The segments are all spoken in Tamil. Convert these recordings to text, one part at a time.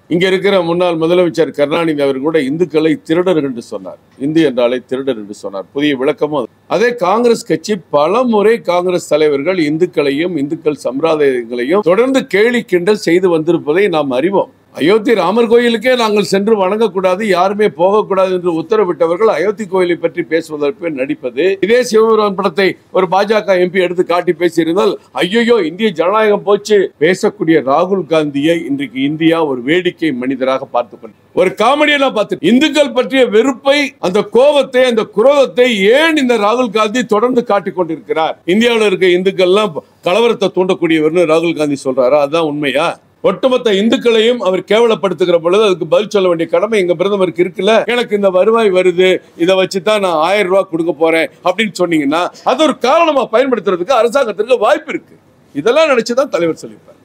இங்க இருக்கிற முன்னாள் முதலமைச்சர் கருணாநிதி அவர் கூட இந்துக்களை திருடர் என்று சொன்னார் இந்து என்றாலே திருடர் என்று சொன்னார் புதிய விளக்கமும் அது. அதே காங்கிரஸ் கட்சி பல முறை காங்கிரஸ் தலைவர்கள் இந்துக்களையும் இந்துக்கள் சம்பிரதாயங்களையும் தொடர்ந்து கேலி கிண்டல் செய்து வந்திருப்பதை நாம் அறிவோம் அயோத்தி ராமர் கோயிலுக்கே நாங்கள் சென்று வணங்கக்கூடாது யாருமே போகக்கூடாது என்று உத்தரவிட்டவர்கள் அயோத்தி கோயிலை பற்றி பேசுவதற்கு நடிப்பது இதே சிவபெருமான் படத்தை ஒரு பாஜக எம்பி எடுத்து காட்டி பேசியிருந்தால் ஐயோ இந்திய ஜனநாயகம் போச்சு பேசக்கூடிய ராகுல் காந்தியை இன்றைக்கு இந்தியா ஒரு வேடிக்கை மனிதராக பார்த்து கொண்டு ஒரு காமெடியனா பார்த்து இந்துக்கள் பற்றிய வெறுப்பை அந்த கோபத்தை அந்த குரோதத்தை ஏன் இந்த ராகுல் காந்தி தொடர்ந்து காட்டிக் கொண்டிருக்கிறார் இந்தியாவில் இருக்க இந்துக்கள்லாம் கலவரத்தை தூண்டக்கூடியவர்னு ராகுல் காந்தி சொல்றாரா அதுதான் உண்மையா ஒட்டுமொத்த இந்துக்களையும் அவர் கேவலப்படுத்துகிற பொழுது அதுக்கு பதில் சொல்ல வேண்டிய கடமை எங்க பிரதமருக்கு இருக்குல்ல எனக்கு இந்த வருவாய் வருது இதை வச்சு தான் நான் ஆயிரம் ரூபாய் கொடுக்க போறேன் அப்படின்னு சொன்னீங்கன்னா அது ஒரு காரணமா பயன்படுத்துறதுக்கு அரசாங்கத்திற்கு வாய்ப்பு இருக்கு இதெல்லாம் நினைச்சுதான் தலைவர் சொல்லியிருப்பார்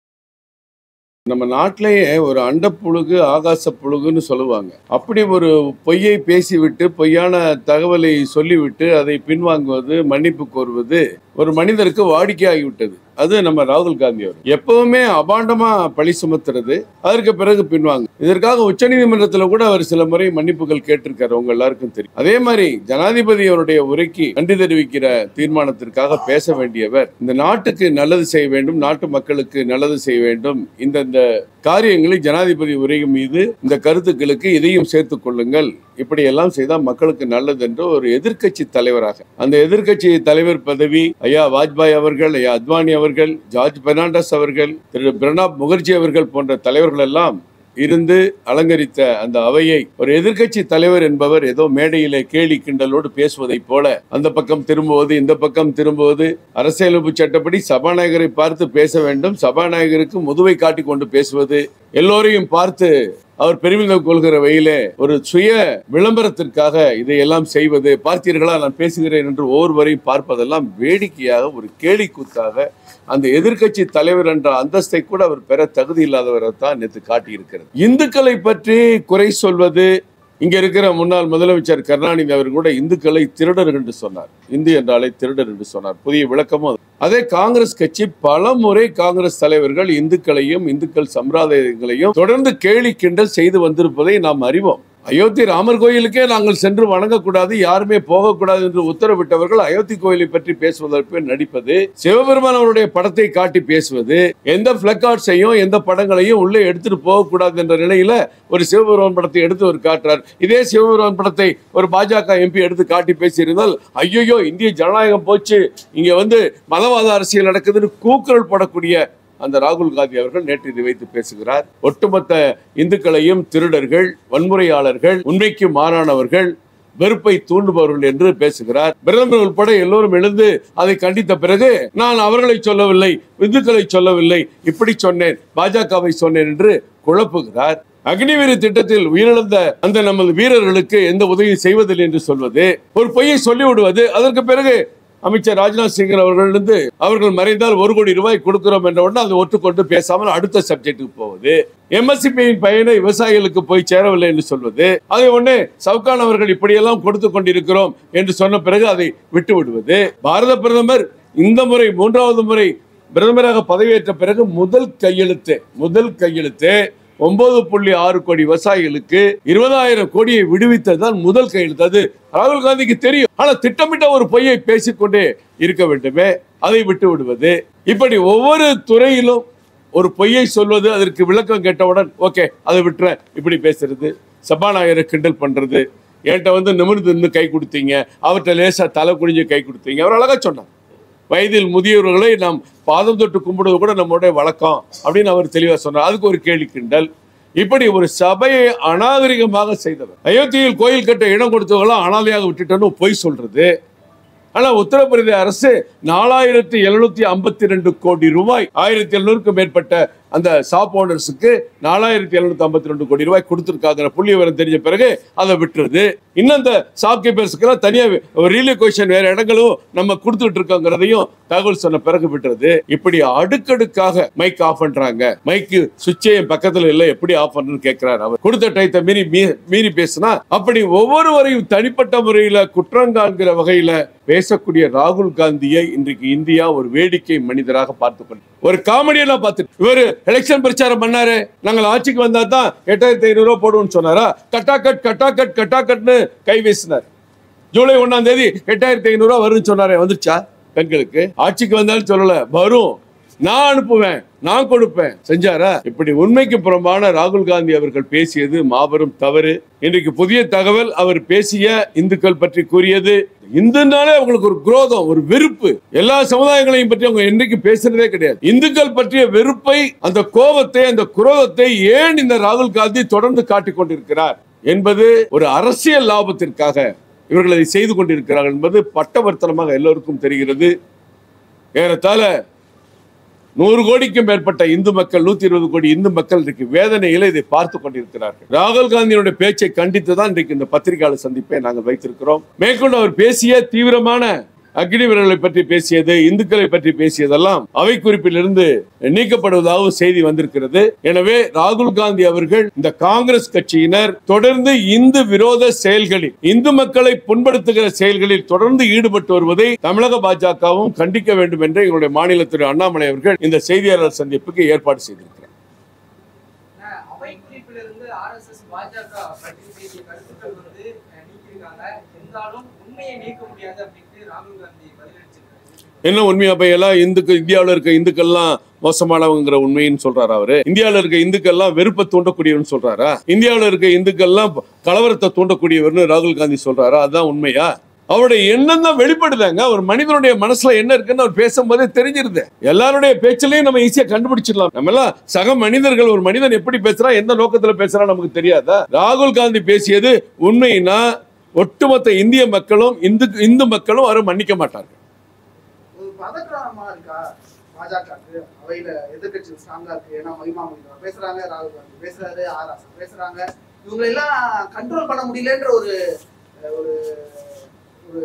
நம்ம நாட்டிலேயே ஒரு அண்டப்புழுகு ஆகாச புழுகுன்னு சொல்லுவாங்க அப்படி ஒரு பொய்யை பேசிவிட்டு பொய்யான தகவலை சொல்லிவிட்டு அதை பின்வாங்குவது மன்னிப்பு கோருவது ஒரு மனிதருக்கு வாடிக்கையாகிவிட்டது அது நம்ம ராகுல் காந்தி அவர் எப்பவுமே அபாண்டமா பழி சுமத்துறது அதற்கு பிறகு பின்வாங்க இதற்காக உச்சநீதிமன்றத்தில் கூட அவர் சில முறை மன்னிப்புகள் கேட்டிருக்காரு உங்க எல்லாருக்கும் தெரியும் அதே மாதிரி ஜனாதிபதி அவருடைய உரைக்கு நன்றி தெரிவிக்கிற தீர்மானத்திற்காக பேச வேண்டியவர் இந்த நாட்டுக்கு நல்லது செய்ய வேண்டும் நாட்டு மக்களுக்கு நல்லது செய்ய வேண்டும் இந்தந்த காரியங்களை ஜனாதிபதி உரை மீது இந்த கருத்துக்களுக்கு இதையும் சேர்த்துக் கொள்ளுங்கள் இப்படி எல்லாம் செய்தால் மக்களுக்கு நல்லது என்று ஒரு எதிர்க்கட்சி தலைவராக அந்த எதிர்க்கட்சி தலைவர் பதவி ஐயா வாஜ்பாய் அவர்கள் ஐயா அத்வானி அவர்கள் ஜார்ஜ் பெர்னாண்டஸ் அவர்கள் திரு பிரணாப் முகர்ஜி அவர்கள் போன்ற தலைவர்கள் எல்லாம் இருந்து அலங்கரித்த அந்த அவையை ஒரு எதிர்க்கட்சி தலைவர் என்பவர் ஏதோ மேடையிலே கேலி கிண்டலோடு பேசுவதைப் போல அந்த பக்கம் திரும்புவது இந்த பக்கம் திரும்புவது அரசியலமைப்பு சட்டப்படி சபாநாயகரை பார்த்து பேச வேண்டும் சபாநாயகருக்கு முதுவை காட்டிக் கொண்டு பேசுவது எல்லோரையும் பார்த்து அவர் பெருமிதம் கொள்கிற வகையிலே ஒரு சுய விளம்பரத்திற்காக இதையெல்லாம் செய்வது பார்த்தீர்களா நான் பேசுகிறேன் என்று ஒவ்வொருவரையும் பார்ப்பதெல்லாம் வேடிக்கையாக ஒரு கேலிக்கூத்தாக அந்த எதிர்க்கட்சி தலைவர் என்ற அந்தஸ்தை கூட அவர் பெற தகுதி இல்லாதவரை தான் நேற்று காட்டியிருக்கிறது இந்துக்களை பற்றி குறை சொல்வது இங்க இருக்கிற முன்னாள் முதலமைச்சர் கருணாநிதி அவர் கூட இந்துக்களை திருடர் என்று சொன்னார் இந்து என்றாலே திருடர் என்று சொன்னார் புதிய விளக்கமும் அது. அதே காங்கிரஸ் கட்சி பல முறை காங்கிரஸ் தலைவர்கள் இந்துக்களையும் இந்துக்கள் சம்பிரதாயங்களையும் தொடர்ந்து கேலி கிண்டல் செய்து வந்திருப்பதை நாம் அறிவோம் அயோத்தி ராமர் கோயிலுக்கே நாங்கள் சென்று வணங்கக்கூடாது யாருமே போகக்கூடாது என்று உத்தரவிட்டவர்கள் அயோத்தி கோயிலை பற்றி பேசுவதற்கு நடிப்பது சிவபெருமான் அவருடைய படத்தை காட்டி பேசுவது எந்த பிளக்கார்ட்ஸையும் எந்த படங்களையும் உள்ளே எடுத்துட்டு போகக்கூடாது என்ற நிலையில ஒரு சிவபெருமான் படத்தை எடுத்து ஒரு காட்டுறார் இதே சிவபெருமான் படத்தை ஒரு பாஜக எம்பி எடுத்து காட்டி பேசியிருந்தால் ஐயோ இந்திய ஜனநாயகம் போச்சு இங்க வந்து மதவாத அரசியல் நடக்குதுன்னு கூக்குரல் போடக்கூடிய அந்த ராகுல் காந்தி அவர்கள் நேற்று இதை வைத்து பேசுகிறார் ஒட்டுமொத்த இந்துக்களையும் திருடர்கள் வன்முறையாளர்கள் உண்மைக்கு மாறானவர்கள் வெறுப்பை தூண்டுபவர்கள் என்று பேசுகிறார் பிரதமர் உட்பட எல்லோரும் எழுந்து அதை கண்டித்த பிறகு நான் அவர்களை சொல்லவில்லை இந்துக்களை சொல்லவில்லை இப்படி சொன்னேன் பாஜகவை சொன்னேன் என்று குழப்புகிறார் அக்னிவீர திட்டத்தில் உயிரிழந்த அந்த நமது வீரர்களுக்கு எந்த உதவியும் செய்வதில்லை என்று சொல்வது ஒரு பொய்யை சொல்லிவிடுவது அதற்கு பிறகு அமைச்சர் ராஜ்நாத் சிங் அவர்களிருந்து அவர்கள் மறைந்தால் ஒரு கோடி ரூபாய் கொடுக்கிறோம் என்ற உடனே அதை ஒற்றுக்கொண்டு பேசாமல் அடுத்த சப்ஜெக்டுக்கு போவது எம்எஸ்சிபியின் பயனை விவசாயிகளுக்கு போய் சேரவில்லை என்று சொல்வது அதை உடனே சவுகான் அவர்கள் இப்படியெல்லாம் கொடுத்து கொண்டிருக்கிறோம் என்று சொன்ன பிறகு அதை விட்டு விடுவது பாரத பிரதமர் இந்த முறை மூன்றாவது முறை பிரதமராக பதவியேற்ற பிறகு முதல் கையெழுத்து முதல் கையெழுத்து ஒன்பது புள்ளி ஆறு கோடி விவசாயிகளுக்கு இருபதாயிரம் கோடியை விடுவித்ததுதான் முதல் கையெழுத்து அது ராகுல் காந்திக்கு தெரியும் ஆனா திட்டமிட்ட ஒரு பொய்யை பேசிக்கொண்டே இருக்க வேண்டுமே அதை விட்டு விடுவது இப்படி ஒவ்வொரு துறையிலும் ஒரு பொய்யை சொல்வது அதற்கு விளக்கம் கேட்டவுடன் ஓகே அதை விட்டுறேன் இப்படி பேசுறது சபாநாயகரை கிண்டல் பண்றது என்கிட்ட வந்து நிமிர்ந்து நின்று கை கொடுத்தீங்க அவர்கிட்ட லேசா தலை குனிஞ்சு கை கொடுத்தீங்க அவர் அழகா சொன்னார் வயதில் முதியவர்களை நாம் பாதம் தொட்டு கும்பிடுவது கூட நம்மளுடைய வழக்கம் அப்படின்னு அவர் தெளிவாக சொன்னார் அதுக்கு ஒரு கேள்வி கிண்டல் இப்படி ஒரு சபையை அநாகரிகமாக செய்தவர் அயோத்தியில் கோயில் கட்ட இடம் கொடுத்தவங்களாம் அனாதையாக விட்டுட்டோன்னு பொய் சொல்றது ஆனா உத்தரப்பிரதேச அரசு நாலாயிரத்தி எழுநூத்தி ஐம்பத்தி ரெண்டு கோடி ரூபாய் ஆயிரத்தி எழுநூறுக்கும் மேற்பட்ட அந்த ஷாப் ஓனர்ஸுக்கு நாலாயிரத்தி எழுநூத்தி ஐம்பத்தி ரெண்டு கோடி ரூபாய் கொடுத்திருக்காங்கிற புள்ளி விவரம் தெரிஞ்ச பிறகு அதை விட்டுருது இன்னும் இந்த ஷாப் கீப்பர்ஸ்க்கெல்லாம் தனியா ரீலோகேஷன் வேற இடங்களும் நம்ம கொடுத்துட்டு இருக்கோங்கிறதையும் தகவல் சொன்ன பிறகு விட்டுறது இப்படி அடுக்கடுக்காக மைக் ஆஃப் பண்றாங்க மைக்கு சுவிட்சே என் பக்கத்துல இல்ல எப்படி ஆஃப் பண்ணணும்னு கேட்கிறார் அவர் கொடுத்த டயத்தை மீறி மீ- மீறி பேசினா அப்படி ஒவ்வொருவரையும் தனிப்பட்ட முறையில குற்றம் காண்கிற வகையில பேசக்கூடிய ராகுல் காந்தியை இன்றைக்கு இந்தியா ஒரு வேடிக்கை மனிதராக பார்த்து கொண்டு ஒரு காமெடியெல்லாம் பார்த்துட்டு இவர் எலெக்ஷன் பிரச்சாரம் பண்ணாரு நாங்கள் ஆட்சிக்கு வந்தா தான் எட்டாயிரத்தி ஐநூறு ரூபாய் போடுவோம்னு சொன்னாரா கட்டாக்கட் கட்டாக்கட் கட்டாக்கட்னு கை வீசினார் ஜூலை ஒண்ணாம் தேதி எட்டாயிரத்தி ஐநூறு ரூபாய் வரும்னு சொன்னாரே வந்துருச்சா பெண்களுக்கு ஆட்சிக்கு வந்தாலும் சொல்லல வரும் நான் அனுப்புவேன் நான் கொடுப்பேன் செஞ்சாரா இப்படி உண்மைக்கு புறம்பான ராகுல் காந்தி அவர்கள் பேசியது மாபெரும் தவறு இன்றைக்கு புதிய தகவல் அவர் பேசிய இந்துக்கள் பற்றி கூறியது இந்துனாலே அவங்களுக்கு ஒரு குரோதம் ஒரு வெறுப்பு எல்லா சமுதாயங்களையும் பற்றி அவங்க என்னைக்கு பேசுனதே கிடையாது இந்துக்கள் பற்றிய வெறுப்பை அந்த கோபத்தை அந்த குரோதத்தை ஏன் இந்த ராகுல் காந்தி தொடர்ந்து காட்டிக் கொண்டிருக்கிறார் என்பது ஒரு அரசியல் லாபத்திற்காக இவர்கள் அதை செய்து கொண்டிருக்கிறார்கள் என்பது பட்டவர்த்தனமாக எல்லோருக்கும் தெரிகிறது ஏறத்தாழ நூறு கோடிக்கும் மேற்பட்ட இந்து மக்கள் நூத்தி இருபது கோடி இந்து மக்கள் இன்றைக்கு வேதனையில இதை பார்த்து கொண்டிருக்கிறார்கள் ராகுல் காந்தியினுடைய பேச்சை கண்டித்து தான் இன்றைக்கு இந்த பத்திரிகையாளர் சந்திப்பை நாங்கள் வைத்திருக்கிறோம் மேற்கொண்டு அவர் பேசிய தீவிரமான அக்னி வீரர்களை பற்றி பேசியது இந்துக்களை பற்றி பேசியதெல்லாம் அவை குறிப்பிலிருந்து நீக்கப்படுவதாக செய்தி வந்திருக்கிறது எனவே ராகுல் காந்தி அவர்கள் இந்த காங்கிரஸ் கட்சியினர் தொடர்ந்து இந்து விரோத செயல்களில் இந்து மக்களை புண்படுத்துகிற செயல்களில் தொடர்ந்து ஈடுபட்டு வருவதை தமிழக பாஜகவும் கண்டிக்க வேண்டும் என்று எங்களுடைய மாநில திரு அண்ணாமலை அவர்கள் இந்த செய்தியாளர் சந்திப்புக்கு ஏற்பாடு செய்திருக்கிறார் ஆனா, அவை குறிப்பிலிருந்து ஆர்எஸ்எஸ் பாஜக பற்றி பேசிய கருத்துக்கள் வந்து அஹ், நீக்கியிருக்காங்க இருந்தாலும் உண்மையை நீக்க முடியாது அப்படின்ட்டு ராகுல் காந்தி பதிலளிச்சிருக்காரு என்ன உண்மையா போய் எல்லாம் இந்துக்கு இந்தியாவில் இருக்க இந்துக்கள்லாம் மோசமானவங்கிற உண்மைன்னு சொல்றாரா அவரு இந்தியாவில் இருக்க இந்துக்கள்லாம் வெறுப்பை தூண்டக்கூடியவர்னு சொல்றாரா இந்தியாவில் இருக்க இந்துக்கள்லாம் கலவரத்தை தூண்டக்கூடியவர்னு ராகுல் காந்தி சொல்றாரா அதுதான் உண்மையா அவருடைய எண்ணம் தான் வெளிப்படுதாங்க ஒரு மனிதனுடைய மனசுல என்ன இருக்குன்னு அவர் பேசும்போதே தெரிஞ்சிருது எல்லாருடைய பேச்சிலையும் நம்ம ஈஸியா கண்டுபிடிச்சிடலாம் நம்ம எல்லாம் சக மனிதர்கள் ஒரு மனிதன் எப்படி பேசுறான் எந்த நோக்கத்துல பேசுறான் நமக்கு தெரியாதா ராகுல் காந்தி பேசியது உண்மைனா ஒட்டுமொத்த இந்திய மக்களும் இந்து இந்து மக்களும் அவரை மன்னிக்க மாட்டார்கள் ஒரு பதற்றமா இருக்கா பாஜகக்கு அவையில எதிர்கட்சி ஸ்ட்ராங்கா இருக்கு ஏன்னா மகிமா மொழிகள் பேசுறாங்க ராகுல் காந்தி பேசுறாரு ஆர் ஆசா பேசுறாங்க இவங்க எல்லாம் கண்ட்ரோல் பண்ண முடியலன்ற ஒரு அஹ், ஒரு ஒரு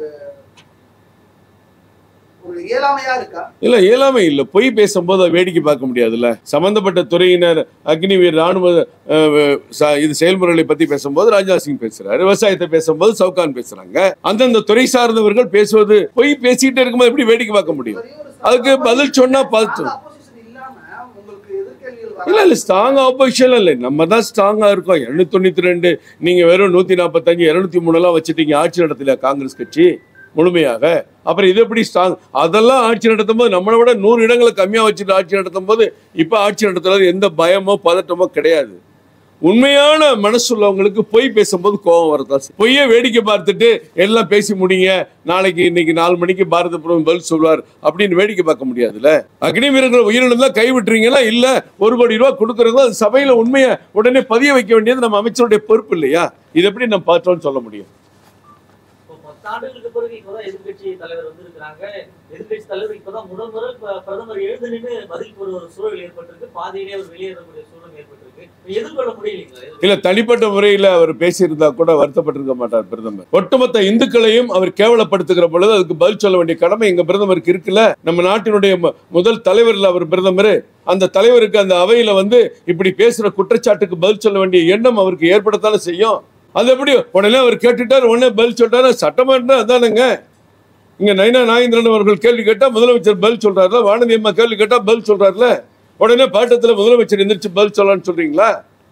ஒரு இயலாமையா இருக்கா இல்ல இயலாமை இல்ல பொய் பேசும்போது அதை வேடிக்கை பார்க்க முடியாதுல்ல சம்பந்தப்பட்ட துறையினர் அக்னிவீர் ராணுவ அஹ், ச- இது செயல்முறைகளை பத்தி பேசும்போது ராஜ்நாத் சிங் பேசுறாரு விவசாயத்தை பேசும்போது சவுகான் பேசுறாங்க அந்தந்த துறை சார்ந்தவர்கள் பேசுவது பொய் பேசிக்கிட்டே இருக்கும்போது எப்படி வேடிக்கை பார்க்க முடியும் இதுவரையும் ஒரு அதுக்கு பதில் சொன்னா பார்த்து. opposition இல்லாம உங்களுக்கு எதிர்கேள்விகள் இல்ல வராது. இல்ல ஸ்ட்ராங் ஆப்போசிஷன் இல்லை நம்ம தான் ஸ்ட்ராங்கா இருக்கோம் இருநூத்தி தொண்ணூத்தி ரெண்டு நீங்க வெறும் நூத்தி நாற்பத்தஞ்சு இருநூத்தி மூணு எல்லாம் வச்சுட்டீங்க ஆட்சி நடத்தல காங்கிரஸ் கட்சி முழுமையாக அப்புறம் இது எப்படி ஸ்ட்ராங் அதெல்லாம் ஆட்சி நடத்தும் போது நம்மளை விட நூறு இடங்களை கம்மியா வச்சுட்டு ஆட்சி நடத்தும் போது இப்ப ஆட்சி நடத்துறது எந்த பயமோ பதட்டமோ கிடையாது உண்மையான மனசுள்ளவங்களுக்கு பொய் பேசும்போது கோபம் வரதான் செய்யும். பொய்யை வேடிக்கை பார்த்துட்டு எல்லாம் பேசி முடிங்க நாளைக்கு இன்னைக்கு நாலு மணிக்கு பாரத பிரதமர் பதில் சொல்வார் அப்படின்னு வேடிக்கை பார்க்க முடியாதுல்ல அக்னி வீரர்கள் உயிரிழந்தா கை விட்டுறீங்களா இல்ல ஒரு கோடி ரூபாய் கொடுக்கறது அது சபையில உண்மையை உடனே பதிய வைக்க வேண்டியது நம்ம அமைச்சருடைய பொறுப்பு இல்லையா இது எப்படி நம்ம பார்த்தோம்னு சொல்ல முடியும் இப்போ பத்தாண்டுகளுக்கு பிறகு இப்பதான் எதிர்க்கட்சி தலைவர் வந்திருக்கிறாங்க எதிர்க்கட்சி தலைவர் இப்பதான் முதல் முறை ப- பிரதமர் எழுந்து நின்று பதில் கூற ஒரு சூழல் ஏற்பட்டிருக்கு பாதியிலே அவர் வெளியேறக்கூடிய சூழல் ஏற்பட்டிருக்கு இப்ப எதிர்கொள்ள முடியலைங்களா எதிர்க்கட்சி? இல்ல தனிப்பட்ட முறையில அவர் பேசியிருந்தா கூட வருத்தப்பட்டிருக்க மாட்டார் பிரதமர் ஒட்டுமொத்த இந்துக்களையும் அவர் கேவலப்படுத்துகிற பொழுது அதுக்கு பதில் சொல்ல வேண்டிய கடமை எங்க பிரதமருக்கு இருக்குல்ல நம்ம நாட்டினுடைய மு- முதல் தலைவர்ல அவர் பிரதமர் அந்த தலைவருக்கு அந்த அவையில வந்து இப்படி பேசுற குற்றச்சாட்டுக்கு பதில் சொல்ல வேண்டிய எண்ணம் அவருக்கு ஏற்படத்தானே செய்யும் அது எப்படி உடனே அவர் கேட்டுட்டார் உடனே பதில் சொல்லிட்டாரு சட்டமன்றம் அதானுங்க இங்க நைனா நாகேந்திரன் அவர்கள் கேள்வி கேட்டா முதலமைச்சர் பதில் சொல்றாருல வானதி அம்மா கேள்வி கேட்டா பதில் சொல்றாருல உடனே பாட்டத்துல முதலமைச்சர் எந்திரிச்சு பதில் சொல்லலாம்னு சொல்றீங்களா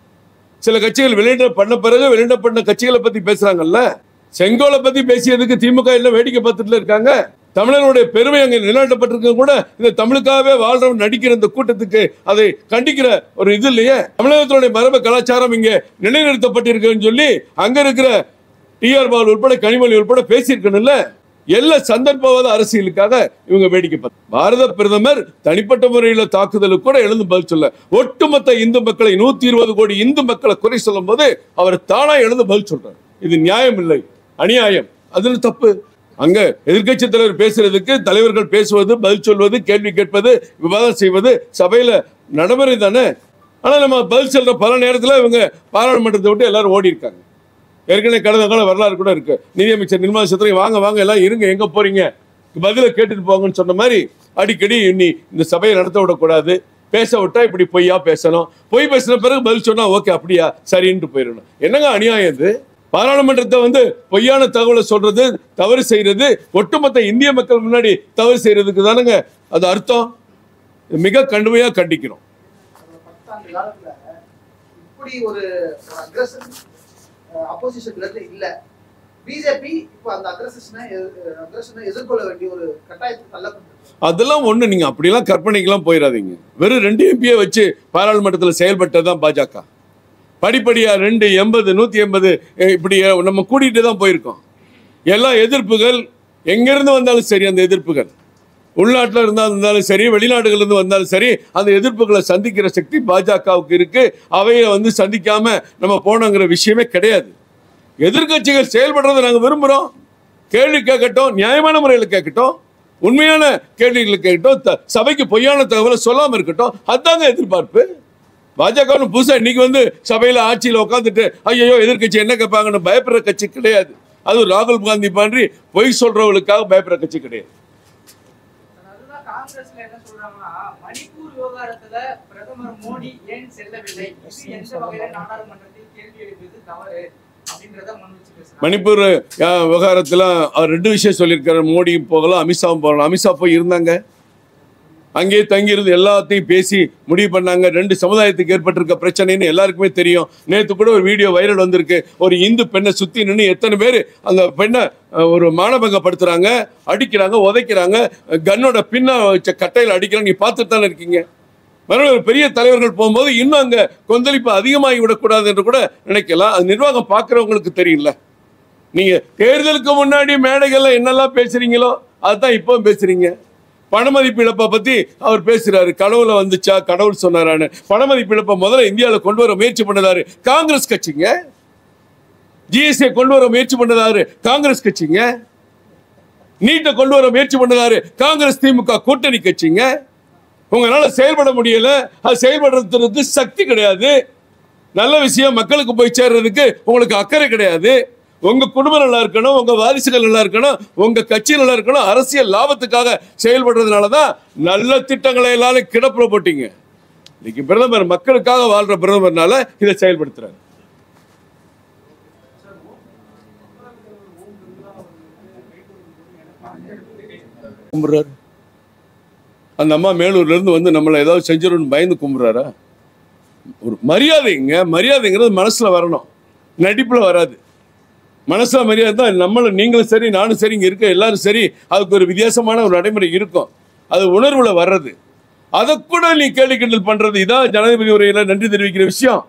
சில கட்சிகள் வெளியிட பண்ண பிறகு வெளியிட பண்ண கட்சிகளை பத்தி பேசுறாங்கல்ல செங்கோலை பத்தி பேசியதுக்கு திமுக எல்லாம் வேடிக்கை பார்த்துட்டு இருக்காங்க தமிழனுடைய பெருமை அங்க நிலைநாட்டப்பட்டிருக்க கூட இந்த தமிழுக்காகவே வாழ்றவன் நடிக்கிற இந்த கூட்டத்துக்கு அதை கண்டிக்கிற ஒரு இது இல்லையே தமிழகத்தினுடைய மரபு கலாச்சாரம் இங்க நிலைநிறுத்தப்பட்டிருக்குன்னு சொல்லி அங்க இருக்கிற டிஆர் பால் உட்பட கனிமொழி உட்பட பேசியிருக்கணும்ல எல்லா சந்தர்ப்பவாத அரசியலுக்காக இவங்க வேடிக்கை பார்த்து பாரத பிரதமர் தனிப்பட்ட முறையில தாக்குதலுக்கு கூட எழுந்து பதில் சொல்ல ஒட்டுமொத்த இந்து மக்களை நூத்தி இருபது கோடி இந்து மக்களை குறை சொல்லும் போது அவர் தானா எழுந்து பதில் சொல்றாரு இது நியாயம் இல்லை அநியாயம் அதுல தப்பு அங்க எதிர்க்கட்சி தலைவர் பேசுறதுக்கு தலைவர்கள் பேசுவது பதில் சொல்வது கேள்வி கேட்பது விவாதம் செய்வது சபையில நடைமுறை தானே ஆனா நம்ம பதில் சொல்ற பல நேரத்துல இவங்க பாராளுமன்றத்தை விட்டு எல்லாரும் ஓடி இருக்காங்க ஏற்கனவே கடந்த கால வரலாறு கூட இருக்கு நிதியமைச்சர் நிர்மலா சீதாராமன் வாங்க வாங்க எல்லாம் இருங்க எங்க போறீங்க பதில கேட்டுட்டு போங்கன்னு சொன்ன மாதிரி அடிக்கடி இனி இந்த சபையை நடத்த விடக்கூடாது பேச விட்டா இப்படி பொய்யா பேசணும் பொய் பேசின பிறகு பதில் சொன்னா ஓகே அப்படியா சரின்ட்டு போயிடணும் என்னங்க அநியாயம் இது பாராளுமன்றத்தை வந்து பொய்யான தகவலை சொல்றது தவறு செய்யறது ஒட்டுமொத்த இந்திய மக்கள் முன்னாடி தவறு செய்யறதுக்கு தானுங்க அது அர்த்தம் மிக கடுமையா கண்டிக்கிறோம் கடந்த பத்தாண்டு காலத்துல இப்படி ஒரு அக்ரஷன் அப்போசிஷன்ல இருந்து இல்ல பிஜேபி இப்ப அந்த அக்ரஷனை அக்ரஷனை எதிர்கொள்ள வேண்டிய ஒரு கட்டாயத்துக்கு தள்ளப்பட்டிருக்கு அதெல்லாம் ஒண்ணு நீங்க அப்படிலாம் கற்பனைக்கெல்லாம் போயிடாதீங்க வெறும் ரெண்டு எம்பியை வச்சு பாராளுமன்றத்தில் செயல்பட்டதான் பாஜக படிப்படியா ரெண்டு எண்பது நூத்தி எண்பது இப்படி நம்ம கூட்டிட்டு தான் போயிருக்கோம் எல்லா எதிர்ப்புகள் எங்கிருந்து வந்தாலும் சரி அந்த எதிர்ப்புகள் உள்நாட்டில் இருந்தா இருந்தாலும் சரி வெளிநாடுகள்ல இருந்து வந்தாலும் சரி அந்த எதிர்ப்புகளை சந்திக்கிற சக்தி பாஜகவுக்கு இருக்கு அவையை வந்து சந்திக்காம நம்ம போனோங்கிற விஷயமே கிடையாது எதிர்க்கட்சிகள் செயல்படுறதை நாங்கள் விரும்புகிறோம் கேள்வி கேட்கட்டும் நியாயமான முறையில் கேட்கட்டும் உண்மையான கேள்விகளை கேட்கட்டும் த- சபைக்கு பொய்யான தகவலை சொல்லாமல் இருக்கட்டும் அதுதாங்க எதிர்பார்ப்பு பாஜக புதுசா இன்னைக்கு வந்து சபையில ஆட்சியில் உட்காந்துட்டு ஐயோ எதிர்க்கட்சி என்ன கேட்பாங்கன்னு பயப்படுற கட்சி கிடையாது அது ராகுல் காந்தி மாதிரி பொய் சொல்றவங்களுக்காக பயப்படுற கட்சி கிடையாது அதுதான் காங்கிரஸ்ல என்ன சொல்றாங்கன்னா மணிப்பூர் விவகாரத்துல பிரதமர் மோடி ஏன் செல்லவில்லை இது எந்த வகையில நாடாளுமன்றத்தில் கேள்வி எழுப்பியது தவறு அப்படின்றத முன் வச்சு பேசுறாங்க மணிப்பூர் அஹ், விவகாரத்துல அவர் ரெண்டு விஷயம் சொல்லியிருக்காரு மோடியும் போகலாம் அமித்ஷாவும் போகலாம் அமித்ஷா போய் இருந்தாங்க அங்கேயே தங்கியிருந்து எல்லாத்தையும் பேசி முடிவு பண்ணாங்க ரெண்டு சமுதாயத்துக்கு ஏற்பட்டிருக்க பிரச்சனைன்னு எல்லாருக்குமே தெரியும் நேற்று கூட ஒரு வீடியோ வைரல் வந்திருக்கு ஒரு இந்து பெண்ணை சுத்தி நின்று எத்தனை பேர் அந்த பெண்ணை அஹ், ஒரு மானபங்கப்படுத்துறாங்க அடிக்கிறாங்க உதைக்கிறாங்க கன்னோட பின்ன வச்ச கட்டையில் அடிக்கிறாங்க நீ பார்த்துட்டு தானே இருக்கீங்க மறுபடியும் ஒரு பெரிய தலைவர்கள் போகும்போது இன்னும் அங்க கொந்தளிப்பு அதிகமாகி விடக்கூடாது என்று கூட நினைக்கலாம் அது நிர்வாகம் பார்க்குறவங்களுக்கு தெரியல நீங்க தேர்தலுக்கு முன்னாடி மேடைகள்ல என்னெல்லாம் பேசுறீங்களோ அதுதான் இப்போ பேசுறீங்க பணமதிப்பு இழப்பை பத்தி அவர் பேசுறாரு கடவுளை வந்துச்சா கடவுள் சொன்னாரான்னு பணமதிப்பு இழப்பை முதல்ல இந்தியாவில் கொண்டு வர முயற்சி பண்ணதாரு காங்கிரஸ் கட்சிங்க ஜிஎஸ்டி கொண்டு வர முயற்சி பண்ணதாரு காங்கிரஸ் கட்சிங்க நீட்டை கொண்டு வர முயற்சி பண்ணதாரு காங்கிரஸ் திமுக கூட்டணி கட்சிங்க உங்களால செயல்பட முடியல அது செயல்படுறதுக்கு சக்தி கிடையாது நல்ல விஷயம் மக்களுக்கு போய் சேர்றதுக்கு உங்களுக்கு அக்கறை கிடையாது உங்க குடும்பம் நல்லா இருக்கணும் உங்க வாரிசுகள் நல்லா இருக்கணும் உங்க கட்சி நல்லா இருக்கணும் அரசியல் லாபத்துக்காக செயல்படுறதுனால தான் நல்ல திட்டங்களை எல்லாரும் கிடப்புற போட்டீங்க இன்னைக்கு பிரதமர் மக்களுக்காக வாழ்ற பிரதமர்னால இதை செயல்படுத்துறாரு கும்பிடுறாரு அந்த அம்மா மேலூர்ல இருந்து வந்து நம்மளை ஏதாவது செஞ்சிரும்னு பயந்து கும்பிடுறாரா ஒரு மரியாதைங்க மரியாதைங்கிறது மனசுல வரணும் நடிப்புல வராது மனசுல மரியாதை தான் நம்மளும் நீங்களும் சரி நானும் சரி இங்க இருக்க எல்லாரும் சரி அதுக்கு ஒரு வித்தியாசமான ஒரு நடைமுறை இருக்கும் அது உணர்வுல வர்றது அதை கூட நீ கேள்வி கிண்டல் பண்றது இதான் ஜனாதிபதி உரையில நன்றி தெரிவிக்கிற விஷயம்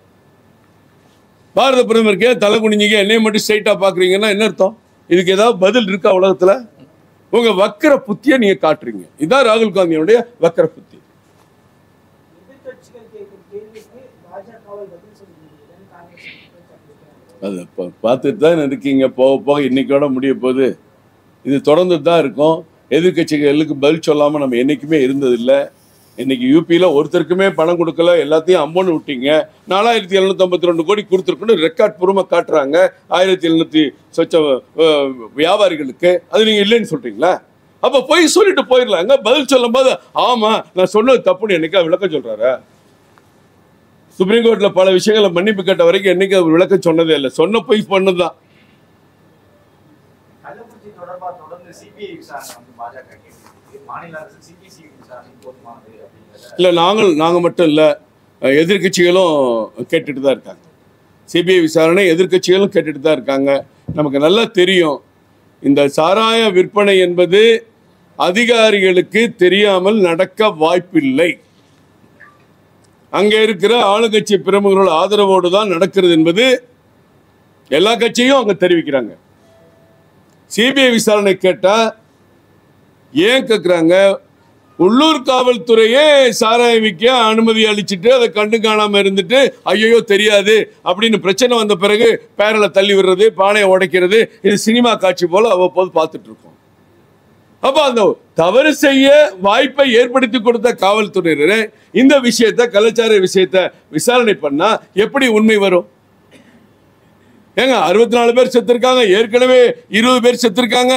பாரத பிரதமருக்கு ஏன் தலை குனிஞ்சீங்க என்னைய மட்டும் ஸ்ட்ரைட்டா பாக்குறீங்கன்னா என்ன அர்த்தம் இதுக்கு ஏதாவது பதில் இருக்கா உலகத்துல உங்க வக்கர புத்தியை நீங்க காட்டுறீங்க இதான் ராகுல் காந்தியோடைய வக்கர புத்தி எதிர்க்கட்சிகள் கேட்கும் கேள்விக்கு பாஜகவை பதில் சொல்ல முடியலன்னு காங்கிரஸ் குற்றச்சாட்டு வைக்கிறாங்க. அது இப்போ பார்த்துட்டு தான் இருக்கீங்க போக போக இன்னைக்கோட முடிய போகுது இது தொடர்ந்து தான் இருக்கும் எதிர்க்கட்சிகளுக்கு பதில் சொல்லாமல் நம்ம என்றைக்குமே இருந்ததில்லை இன்னைக்கு யூபியில் ஒருத்தருக்குமே பணம் கொடுக்கல எல்லாத்தையும் அம்மன்னு விட்டீங்க நாலாயிரத்தி எழுநூத்தி ரெண்டு கோடி கொடுத்துருக்குன்னு ரெக்கார்ட் பூர்வமாக காட்டுறாங்க ஆயிரத்தி எழுநூத்தி சொச்ச அஹ், வியாபாரிகளுக்கு அது நீங்கள் இல்லைன்னு சொல்றீங்களா அப்போ போய் சொல்லிட்டு போயிடலாங்க பதில் சொல்லும்போது ஆமாம் நான் சொன்னது தப்புன்னு என்னைக்கா விளக்கம் சொல்கிறாரா சுப்ரீம் கோர்ட்ல பல விஷயங்களை மன்னிப்பு கேட்ட வரைக்கும் என்னைக்கு அவர் விளக்கம் சொன்னதே இல்லை சொன்ன போய் பண்ணதுதான் கள்ளக்குறிச்சி தொடர்பா தொடர்ந்து சிபிஐ விசாரணை வந்து பாஜக கேட்டிருக்கு மாநில அரசு சிபிசிஐடி விசாரணை போதுமானது அப்படிங்கிறத இல்லை நாங்கள் நாங்கள் மட்டும் இல்லை எதிர்க்கட்சிகளும் கேட்டுட்டு தான் இருக்காங்க சிபிஐ விசாரணை எதிர்க்கட்சிகளும் கேட்டுட்டு தான் இருக்காங்க நமக்கு நல்லா தெரியும் இந்த சாராய விற்பனை என்பது அதிகாரிகளுக்கு தெரியாமல் நடக்க வாய்ப்பில்லை அங்கே இருக்கிற ஆளுங்கட்சி பிரமுகர்களோட ஆதரவோடு தான் நடக்கிறது என்பது எல்லா கட்சியும் அங்கே தெரிவிக்கிறாங்க சிபிஐ விசாரணை கேட்டா ஏன் கேட்குறாங்க உள்ளூர் காவல்துறையே சாராயம் விற்க அனுமதி அளிச்சுட்டு அதை கண்டு காணாம இருந்துட்டு ஐயோ தெரியாது அப்படின்னு பிரச்சனை வந்த பிறகு பேரலை தள்ளி விடுறது பானையை உடைக்கிறது இது சினிமா காட்சி போல அவ்வப்போது பார்த்துட்டு இருக்கோம் அப்ப அந்த தவறு செய்ய வாய்ப்பை ஏற்படுத்தி கொடுத்த காவல்துறையினர் இந்த விஷயத்தை கலாச்சார விஷயத்தை விசாரணை பண்ணா எப்படி உண்மை வரும் ஏங்க அறுபத்தி நாலு பேர் செத்துருக்காங்க ஏற்கனவே இருபது பேர் செத்துருக்காங்க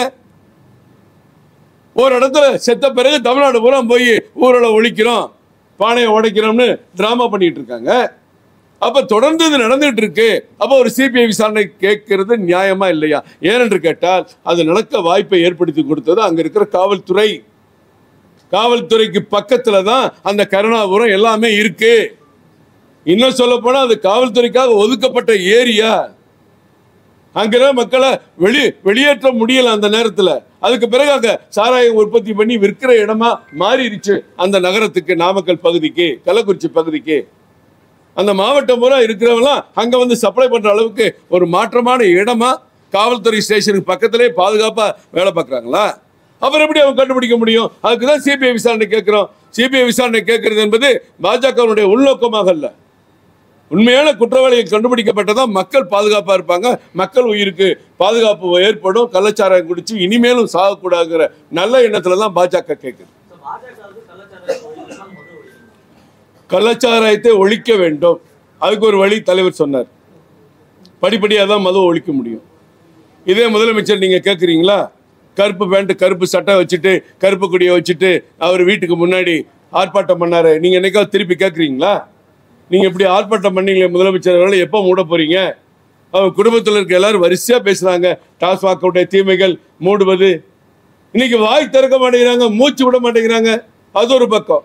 ஒரு இடத்துல செத்த பிறகு தமிழ்நாடு பூரா போய் ஊரில் ஒழிக்கிறோம் பானையை உடைக்கிறோம்னு டிராமா பண்ணிட்டு இருக்காங்க அப்ப தொடர்ந்து இது நடந்துட்டு இருக்கு அப்ப ஒரு சிபிஐ விசாரணை கேட்கிறது நியாயமா இல்லையா ஏனென்று கேட்டால் அது நடக்க வாய்ப்பை ஏற்படுத்தி கொடுத்தது அங்க இருக்கிற காவல்துறை காவல்துறைக்கு பக்கத்துல தான் அந்த கருணாபுரம் எல்லாமே இருக்கு இன்னும் சொல்ல போனா அது காவல்துறைக்காக ஒதுக்கப்பட்ட ஏரியா அங்கிருந்த மக்களை வெளி வெளியேற்ற முடியல அந்த நேரத்துல அதுக்கு பிறகு அங்க சாராயம் உற்பத்தி பண்ணி விற்கிற இடமா மாறிடுச்சு அந்த நகரத்துக்கு நாமக்கல் பகுதிக்கு கள்ளக்குறிச்சி பகுதிக்கு அந்த மாவட்டம் பூரா இருக்கிறவங்களாம் அங்க வந்து சப்ளை பண்ற அளவுக்கு ஒரு மாற்றமான இடமா காவல்துறை ஸ்டேஷனுக்கு பக்கத்திலே பாதுகாப்பா வேலை பார்க்கறாங்களா அப்புறம் எப்படி அவங்க கண்டுபிடிக்க முடியும் அதுக்கு தான் சிபிஐ விசாரணை கேட்கிறோம் சிபிஐ விசாரணை கேட்கறது என்பது பாஜகவினுடைய உள்நோக்கமாக அல்ல உண்மையான குற்றவாளிகள் கண்டுபிடிக்கப்பட்டதான் மக்கள் பாதுகாப்பா இருப்பாங்க மக்கள் உயிருக்கு பாதுகாப்பு ஏற்படும் கள்ளச்சாராயம் குடிச்சு இனிமேலும் சாகக்கூடாதுங்கிற நல்ல எண்ணத்துல தான் பாஜக கேட்குது So, பாஜகவுக்கு கள்ளச்சாராயம் ஒழிக்கணும், மது ஒழிக்கணும். கள்ளச்சாராயத்தை ஒழிக்க வேண்டும் அதுக்கு ஒரு வழி தலைவர் சொன்னார் படிப்படியாக தான் மதுவை ஒழிக்க முடியும் இதே முதலமைச்சர் நீங்க கேட்குறீங்களா கருப்பு பேண்ட் கருப்பு சட்டை வச்சுட்டு கருப்பு கொடியை வச்சுட்டு அவர் வீட்டுக்கு முன்னாடி ஆர்ப்பாட்டம் பண்ணாரு நீங்க என்னைக்காவது திருப்பி கேட்குறீங்களா நீங்க இப்படி ஆர்ப்பாட்டம் பண்ணீங்களே முதலமைச்சர் அவர்களை எப்போ மூட போறீங்க அவங்க குடும்பத்தில் இருக்க எல்லாரும் வரிசையா பேசுறாங்க டாஸ்மாகவுடைய தீமைகள் மூடுவது இன்னைக்கு வாய் திறக்க மாட்டேங்கிறாங்க மூச்சு விட மாட்டேங்கிறாங்க அது ஒரு பக்கம்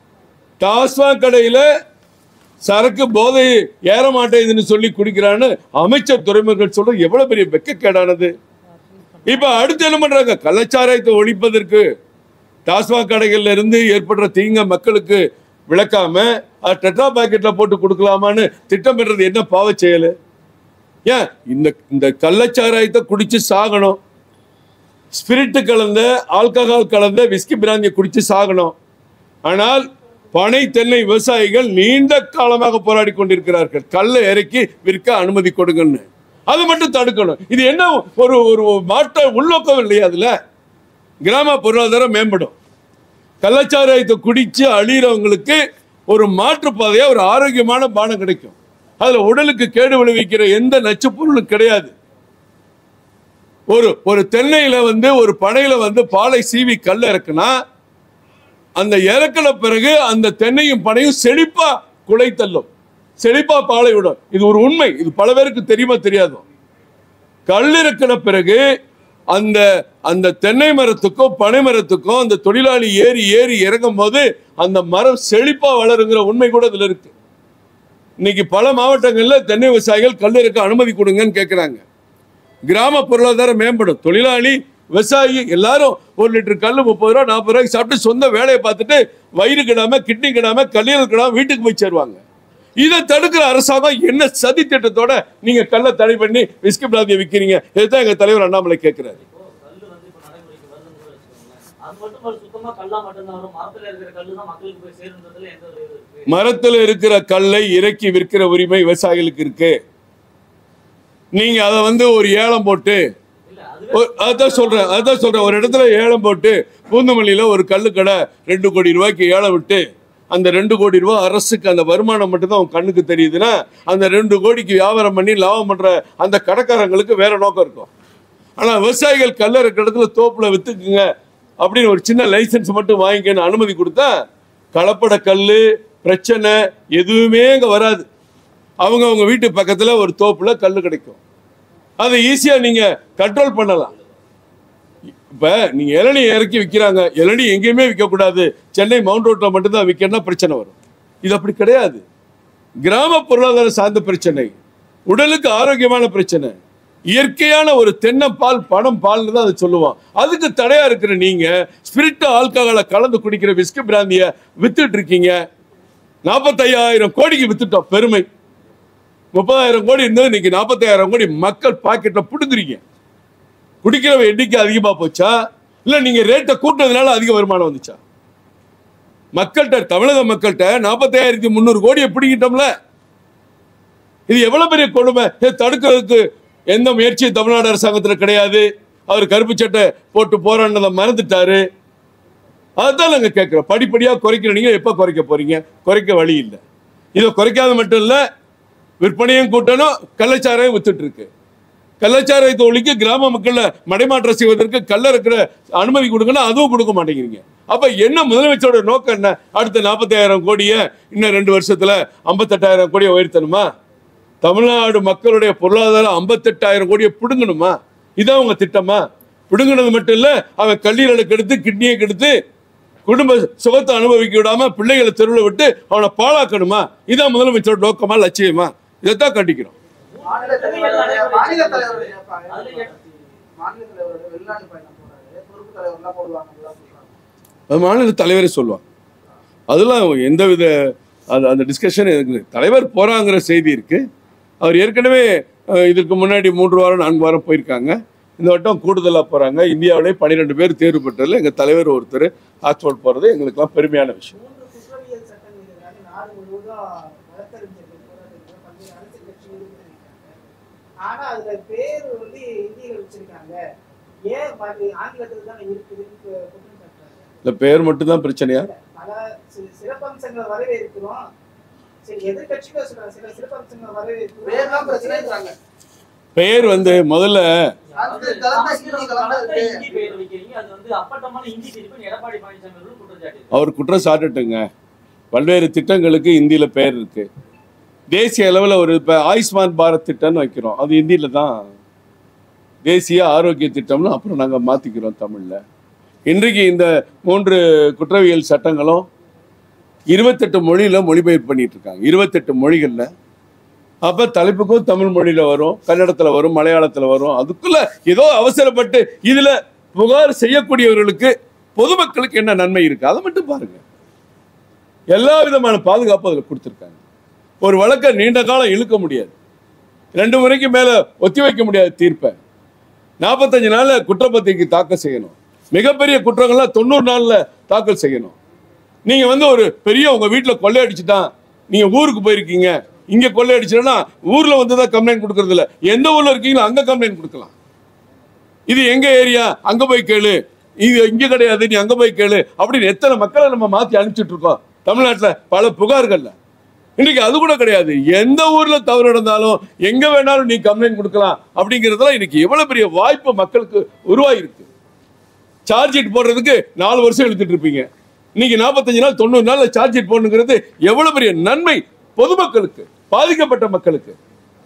டாஸ்மாக் கடையில சரக்கு போதை ஏற மாட்டேங்குதுன்னு சொல்லி குடிக்கிறான்னு அமைச்சர் துறைமுகங்கள் சொல்றது எவ்வளவு பெரிய வெக்கக்கேடானது இப்ப அடுத்து என்ன பண்றாங்க கள்ளச்சாராயத்தை ஒழிப்பதற்கு டாஸ்மாக் கடைகள்ல இருந்து ஏற்படுற தீங்க மக்களுக்கு விளக்காம அது டெட்ரா பாக்கெட்ல போட்டு கொடுக்கலாமான்னு திட்டமிடுறது என்ன பாவ செயல் ஏன் இந்த இந்த கள்ளச்சாராயத்தை குடிச்சு சாகணும் ஸ்பிரிட் கலந்த ஆல்கஹால் கலந்த விஸ்கி பிராந்தியை குடிச்சு சாகணும் ஆனால் பனை தென்னை விவசாயிகள் நீண்ட காலமாக போராடி கொண்டிருக்கிறார்கள் கல்லை இறக்கி விற்க அனுமதி கொடுங்கன்னு அது மட்டும் தடுக்கணும் இது என்ன ஒரு ஒரு மாற்ற உள்நோக்கம் இல்லையா அதுல கிராம பொருளாதாரம் மேம்படும் கள்ளச்சாராயத்தை குடிச்சு அழியிறவங்களுக்கு ஒரு மாற்று பாதையா ஒரு ஆரோக்கியமான பானம் கிடைக்கும் அதுல உடலுக்கு கேடு விளைவிக்கிற எந்த நச்சுப் பொருளும் கிடையாது ஒரு ஒரு தென்னையில வந்து ஒரு பனையில வந்து பாலை சீவி கல் இறக்குனா அந்த இறக்கின பிறகு அந்த தென்னையும் பனையும் செழிப்பா குலை தள்ளும் செழிப்பா பாலை விடும் இது ஒரு உண்மை இது பல பேருக்கு தெரியுமா தெரியாதோ கல் இறக்கின பிறகு அந்த அந்த தென்னை மரத்துக்கும் பனை மரத்துக்கும் அந்த தொழிலாளி ஏறி ஏறி இறங்கும் போது அந்த மரம் செழிப்பா வளருங்கிற உண்மை கூட இதுல இருக்கு இன்னைக்கு பல மாவட்டங்கள்ல தென்னை விவசாயிகள் கல் இறக்க அனுமதி கொடுங்கன்னு கேட்கிறாங்க கிராம பொருளாதாரம் மேம்படும் தொழிலாளி விவசாயி எல்லாரும் ஒரு லிட்டர் கல் முப்பது ரூபா நாற்பது ரூபாய்க்கு சாப்பிட்டு சொந்த வேலையை பார்த்துட்டு வயிறு கிடாம கிட்னி கிடாம கல்லீரல் கிடாம வீட்டுக்கு போய் சேருவாங்க இதை தடுக்கிற அரசாங்கம் என்ன சதி திட்டத்தோட நீங்க கல்லை தடை பண்ணி விஸ்கி பிராந்தியை விற்கிறீங்க இதுதான் எங்க தலைவர் அண்ணாமலை கேட்கிறாரு இப்போ கல்லு வந்து இப்போ நடைமுறைக்கு வருதுன்னு கூட வச்சுக்கோங்களேன் அது மட்டும் இல்ல, சுத்தமா கல்லா மட்டும்தான் வரும் மரத்துல இருக்கிற கல்லு தான் மக்களுக்கு போய் சேருன்றதுல எந்த ஒரு இது இருக்கு மரத்துல இருக்கிற கல்லை இறக்கி விற்கிற உரிமை விவசாயிகளுக்கு இருக்கு நீங்க அதை வந்து ஒரு ஏலம் போட்டு இல்ல அதுவே ஒரு- அதான் சொல்றேன் அதான் சொல்றேன் ஒரு இடத்துல ஏலம் போட்டு பூந்தமல்லியில ஒரு கல்லு கடை ரெண்டு கோடி ரூபாய்க்கு ஏலம் விட்டு அந்த ரெண்டு கோடி ரூபாய் அரசுக்கு அந்த வருமானம் மட்டும்தான் உன் கண்ணுக்கு தெரியுதுன்னா அந்த ரெண்டு கோடிக்கு வியாபாரம் பண்ணி லாபம் பண்ற அந்த கடைக்காரங்களுக்கு வேற நோக்கம் இருக்கும் ஆனா விவசாயிகள் கல்ல இருக்கிற இடத்துல தோப்புல வித்துக்குங்க அப்படின்னு ஒரு சின்ன லைசன்ஸ் மட்டும் வாங்கிக்கன்னு அனுமதி கொடுத்தா கலப்பட கல்லு பிரச்சனை எதுவுமே இங்க வராது அவங்க அவங்க வீட்டு பக்கத்துல ஒரு தோப்புல கல்லு கிடைக்கும் அதை ஈஸியா நீங்க கண்ட்ரோல் பண்ணலாம் இப்ப நீங்க இளநீ இறக்கி விற்கிறாங்க இளநீ எங்கேயுமே விற்கக்கூடாது சென்னை மவுண்ட் ரோட்ல மட்டும்தான் விற்கணும்னா பிரச்சனை வரும் இது அப்படி கிடையாது கிராம பொருளாதாரம் சார்ந்த பிரச்சனை உடலுக்கு ஆரோக்கியமான பிரச்சனை இயற்கையான ஒரு தென்னப்பால் பணம் பால்னு தான் அதை சொல்லுவோம் அதுக்கு தடையா இருக்கிற நீங்க ஸ்பிரிட் ஆல்கஹாலை கலந்து குடிக்கிற விஸ்கி பிராந்திய வித்துட்டு இருக்கீங்க நாற்பத்தையாயிரம் கோடிக்கு வித்துட்டோம் பெருமை முப்பதாயிரம் கோடி இருந்தது இன்னைக்கு நாற்பத்தாயிரம் கோடி மக்கள் பாக்கெட்ல புடுங்குறீங்க குடிக்கிறவ எண்ணிக்கை அதிகமா போச்சா இல்ல நீங்க ரேட்டை கூட்டுறதுனால அதிக வருமானம் வந்துச்சா மக்கள்கிட்ட தமிழக மக்கள்கிட்ட நாற்பத்தாயிரத்தி முந்நூறு கோடியை பிடிக்கிட்டோம்ல இது எவ்வளவு பெரிய கொடுமை இதை தடுக்கிறதுக்கு எந்த முயற்சியும் தமிழ்நாடு அரசாங்கத்துல கிடையாது அவர் கருப்பு சட்டை போட்டு போராடினதை மறந்துட்டாரு அதுதான் நாங்க கேட்கிறோம் படிப்படியா குறைக்கிற நீங்க எப்ப குறைக்க போறீங்க குறைக்க வழி இல்லை இதை குறைக்காத மட்டும் இல்ல விற்பனையும் கூட்டணும் கள்ளச்சாரையும் வித்துட்டு இருக்கு கள்ளச்சாராயத்தை ஒழிக்க கிராம மக்கள்ல மடைமாற்றம் செய்வதற்கு கல்ல இருக்கிற அனுமதி கொடுங்கன்னா அதுவும் கொடுக்க மாட்டேங்கிறீங்க அப்ப என்ன முதலமைச்சரோட நோக்கம் என்ன அடுத்த நாற்பத்தாயிரம் கோடியை இன்னும் ரெண்டு வருஷத்துல ஐம்பத்தெட்டாயிரம் கோடியை உயர்த்தணுமா தமிழ்நாடு மக்களுடைய பொருளாதாரம் ஐம்பத்தெட்டாயிரம் கோடியை பிடுங்கணுமா இதான் உங்க திட்டமா பிடுங்கினது மட்டும் இல்ல அவன் கல்லீரலை கெடுத்து கிட்னியை கெடுத்து குடும்ப சுகத்தை அனுபவிக்க விடாம பிள்ளைகளை தெருவில் விட்டு அவனை பாழாக்கணுமா இதான் முதலமைச்சரோட நோக்கமா லட்சியமா இதைத்தான் கண்டிக்கிறோம் மாநில தலைவருடைய மாநில தலைவருடைய ப- அதுல எ- மாநில தலைவருடைய வெளிநாட்டு பயணம் போறாரு பொறுப்பு தலைவர்லாம் போடுவாங்கலாம் சொல்றாங்க அது மாநில தலைவரே சொல்லுவாங்க அதெல்லாம் எந்தவித அது அந்த டிஸ்கஷன் எனக்கு தலைவர் போறாங்கிற செய்தி இருக்கு அவர் ஏற்கனவே அஹ், இதுக்கு முன்னாடி மூன்று வாரம் நான்கு வாரம் போயிருக்காங்க இந்த வட்டம் கூடுதலாக போறாங்க இந்தியாவிலே பன்னிரெண்டு பேர் தேர்வு பெற்றதில் எங்கள் தலைவர் ஒருத்தர் ஆக்ஸ்போர்ட் போகிறது எங்களுக்கெல்லாம் பெருமையான விஷயம் மூன்று குற்றவியல் சட்டங்கள் எதிராக நாடு முழுவதும் வழக்கறிஞர்கள் போராட்டத்தில் பல்வேறு அரசியல் கட்சிகள் ஈடுபட்டிருக்காங்க ஆனா அதுல பேர் வந்து இந்தியில வச்சிருக்காங்க ஏன் பாதி ஆங்கிலத்துல தான் இருக்குதுன்னு கு- குற்றம் சாட்டுறாங்க இந்த பேர் மட்டும்தான் பிரச்சனையா பல சி- சிறப்பம்சங்களை வரவேற்கிறோம் சரி எதிர்கட்சிகள் சொல்றாங்க சில சிறப்பம்சங்களை வேறெல்லாம் வரவேற்கிறோம் பிரச்சனைன்றாங்க பெயர் வந்து முதல்ல அது கலந்தா ஹிந்தி கலந்தா கலந்த இருக்கு. இந்தி பெயர் வைக்கிறீங்க அது வந்து அப்பட்டமான இந்தி திருப்பி எடப்பாடி பழனிசாமி அவர்கள் குற்றம் சாட்டியிருக்காரு. அவர் குற்றம் சாட்டட்டுங்க பல்வேறு திட்டங்களுக்கு இந்தியில் பெயர் இருக்கு தேசிய அளவில் ஒரு இப்போ ஆயுஷ்மான் பாரத் திட்டம்னு வைக்கிறோம் அது இந்தியில் தான் தேசிய ஆரோக்கிய திட்டம்னு அப்புறம் நாங்கள் மாற்றிக்கிறோம் தமிழில் இன்றைக்கு இந்த மூன்று குற்றவியல் சட்டங்களும் இருபத்தெட்டு மொழியில் மொழிபெயர்ப்பு பண்ணிட்டு இருக்காங்க இருபத்தெட்டு மொழிகளில் அப்போ தலைப்புக்கும் தமிழ் மொழியில் வரும் கன்னடத்தில் வரும் மலையாளத்தில் வரும் அதுக்குள்ள ஏதோ அவசரப்பட்டு இதில் புகார் செய்யக்கூடியவர்களுக்கு பொதுமக்களுக்கு என்ன நன்மை இருக்கு அதை மட்டும் பாருங்க எல்லா விதமான பாதுகாப்பு அதில் கொடுத்துருக்காங்க ஒரு வழக்கை நீண்ட காலம் இழுக்க முடியாது ரெண்டு முறைக்கு மேல ஒத்தி வைக்க முடியாது தீர்ப்பை நாற்பத்தஞ்சு நாள்ல குற்றப்பத்திரிக்கை தாக்கல் செய்யணும் மிகப்பெரிய குற்றங்கள்லாம் தொண்ணூறு நாள்ல தாக்கல் செய்யணும் நீங்க வந்து ஒரு பெரிய உங்க வீட்டுல கொள்ளையடிச்சுட்டான் நீங்க ஊருக்கு போயிருக்கீங்க இங்க கொள்ளையடிச்சுன்னா ஊர்ல வந்து தான் கம்ப்ளைண்ட் கொடுக்கறது இல்ல எந்த ஊர்ல இருக்கீங்களோ அங்க கம்ப்ளைண்ட் கொடுக்கலாம் இது எங்க ஏரியா அங்க போய் கேளு இது இங்க கிடையாது நீ அங்க போய் கேளு அப்படின்னு எத்தனை மக்களை நம்ம மாத்தி அனுப்பிச்சிட்டு இருக்கோம் தமிழ்நாட்டுல பல புகார்கள்ல இன்னைக்கு அது கூட கிடையாது எந்த ஊர்ல தவறு நடந்தாலும் எங்க வேணாலும் நீ கம்ப்ளைண்ட் கொடுக்கலாம் அப்படிங்கறதுலாம் இன்னைக்கு எவ்வளவு பெரிய வாய்ப்பு மக்களுக்கு உருவாயிருக்கு சார்ஜ் ஷீட் போடுறதுக்கு நாலு வருஷம் இழுத்துட்டு இருப்பீங்க இன்னைக்கு நாற்பத்தஞ்சு நாள் தொண்ணூறு நாள்ல சார்ஜ் ஷீட் போடணுங்கிறது எவ்வளவு பெரிய நன்மை பொதுமக்களுக்கு பாதிக்கப்பட்ட மக்களுக்கு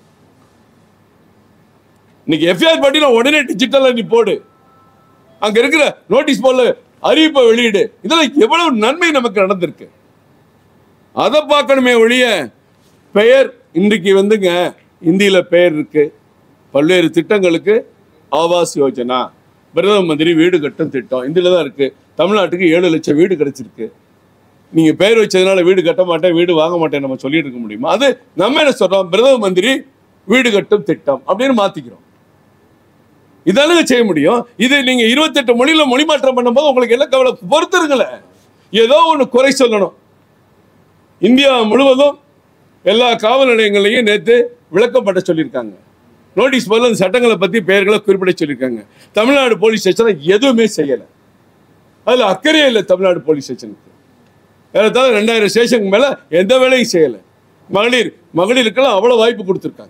இன்னைக்கு எஃப்ஐஆர் பண்ணினா உடனே டிஜிட்டலா நீ போடு அங்க இருக்கிற நோட்டீஸ் போர்டுல அறிவிப்பை வெளியிடு இதெல்லாம் எவ்வளவு நன்மை நமக்கு நடந்திருக்கு அதை பார்க்கணுமே ஒழிய பெயர் இன்றைக்கு வந்துங்க இந்தியில பெயர் இருக்கு பல்வேறு திட்டங்களுக்கு ஆவாஸ் யோஜனா பிரதம மந்திரி வீடு கட்டும் திட்டம் இதில் தான் இருக்கு தமிழ்நாட்டுக்கு ஏழு லட்சம் வீடு கிடைச்சிருக்கு நீங்க பெயர் வச்சதுனால வீடு கட்ட மாட்டேன் வீடு வாங்க மாட்டேன் நம்ம சொல்லிட்டு இருக்க முடியுமா அது நம்ம என்ன சொல்றோம் பிரதம மந்திரி வீடு கட்டும் திட்டம் அப்படின்னு மாத்திக்கிறோம் இதானுங்க செய்ய முடியும் இது நீங்க இருபத்தெட்டு மொழியில மொழி மாற்றம் பண்ணும்போது உங்களுக்கு என்ன கவலை பொறுத்துருங்களேன் ஏதோ ஒன்று குறை சொல்லணும் இந்தியா முழுவதும் எல்லா காவல் நிலையங்களையும் நேற்று விளக்கப்பட்ட சொல்லியிருக்காங்க நோட்டீஸ் போல அந்த சட்டங்களை பத்தி பெயர்களை குறிப்பிட சொல்லியிருக்காங்க தமிழ்நாடு போலீஸ் ஸ்டேஷனை எதுவுமே செய்யல அதுல அக்கறையே இல்லை தமிழ்நாடு போலீஸ் ஸ்டேஷனுக்கு ஏறத்தாழ ரெண்டாயிரம் ஸ்டேஷனுக்கு மேல எந்த வேலையும் செய்யல மகளிர் மகளிருக்கெல்லாம் அவ்வளவு வாய்ப்பு கொடுத்துருக்காங்க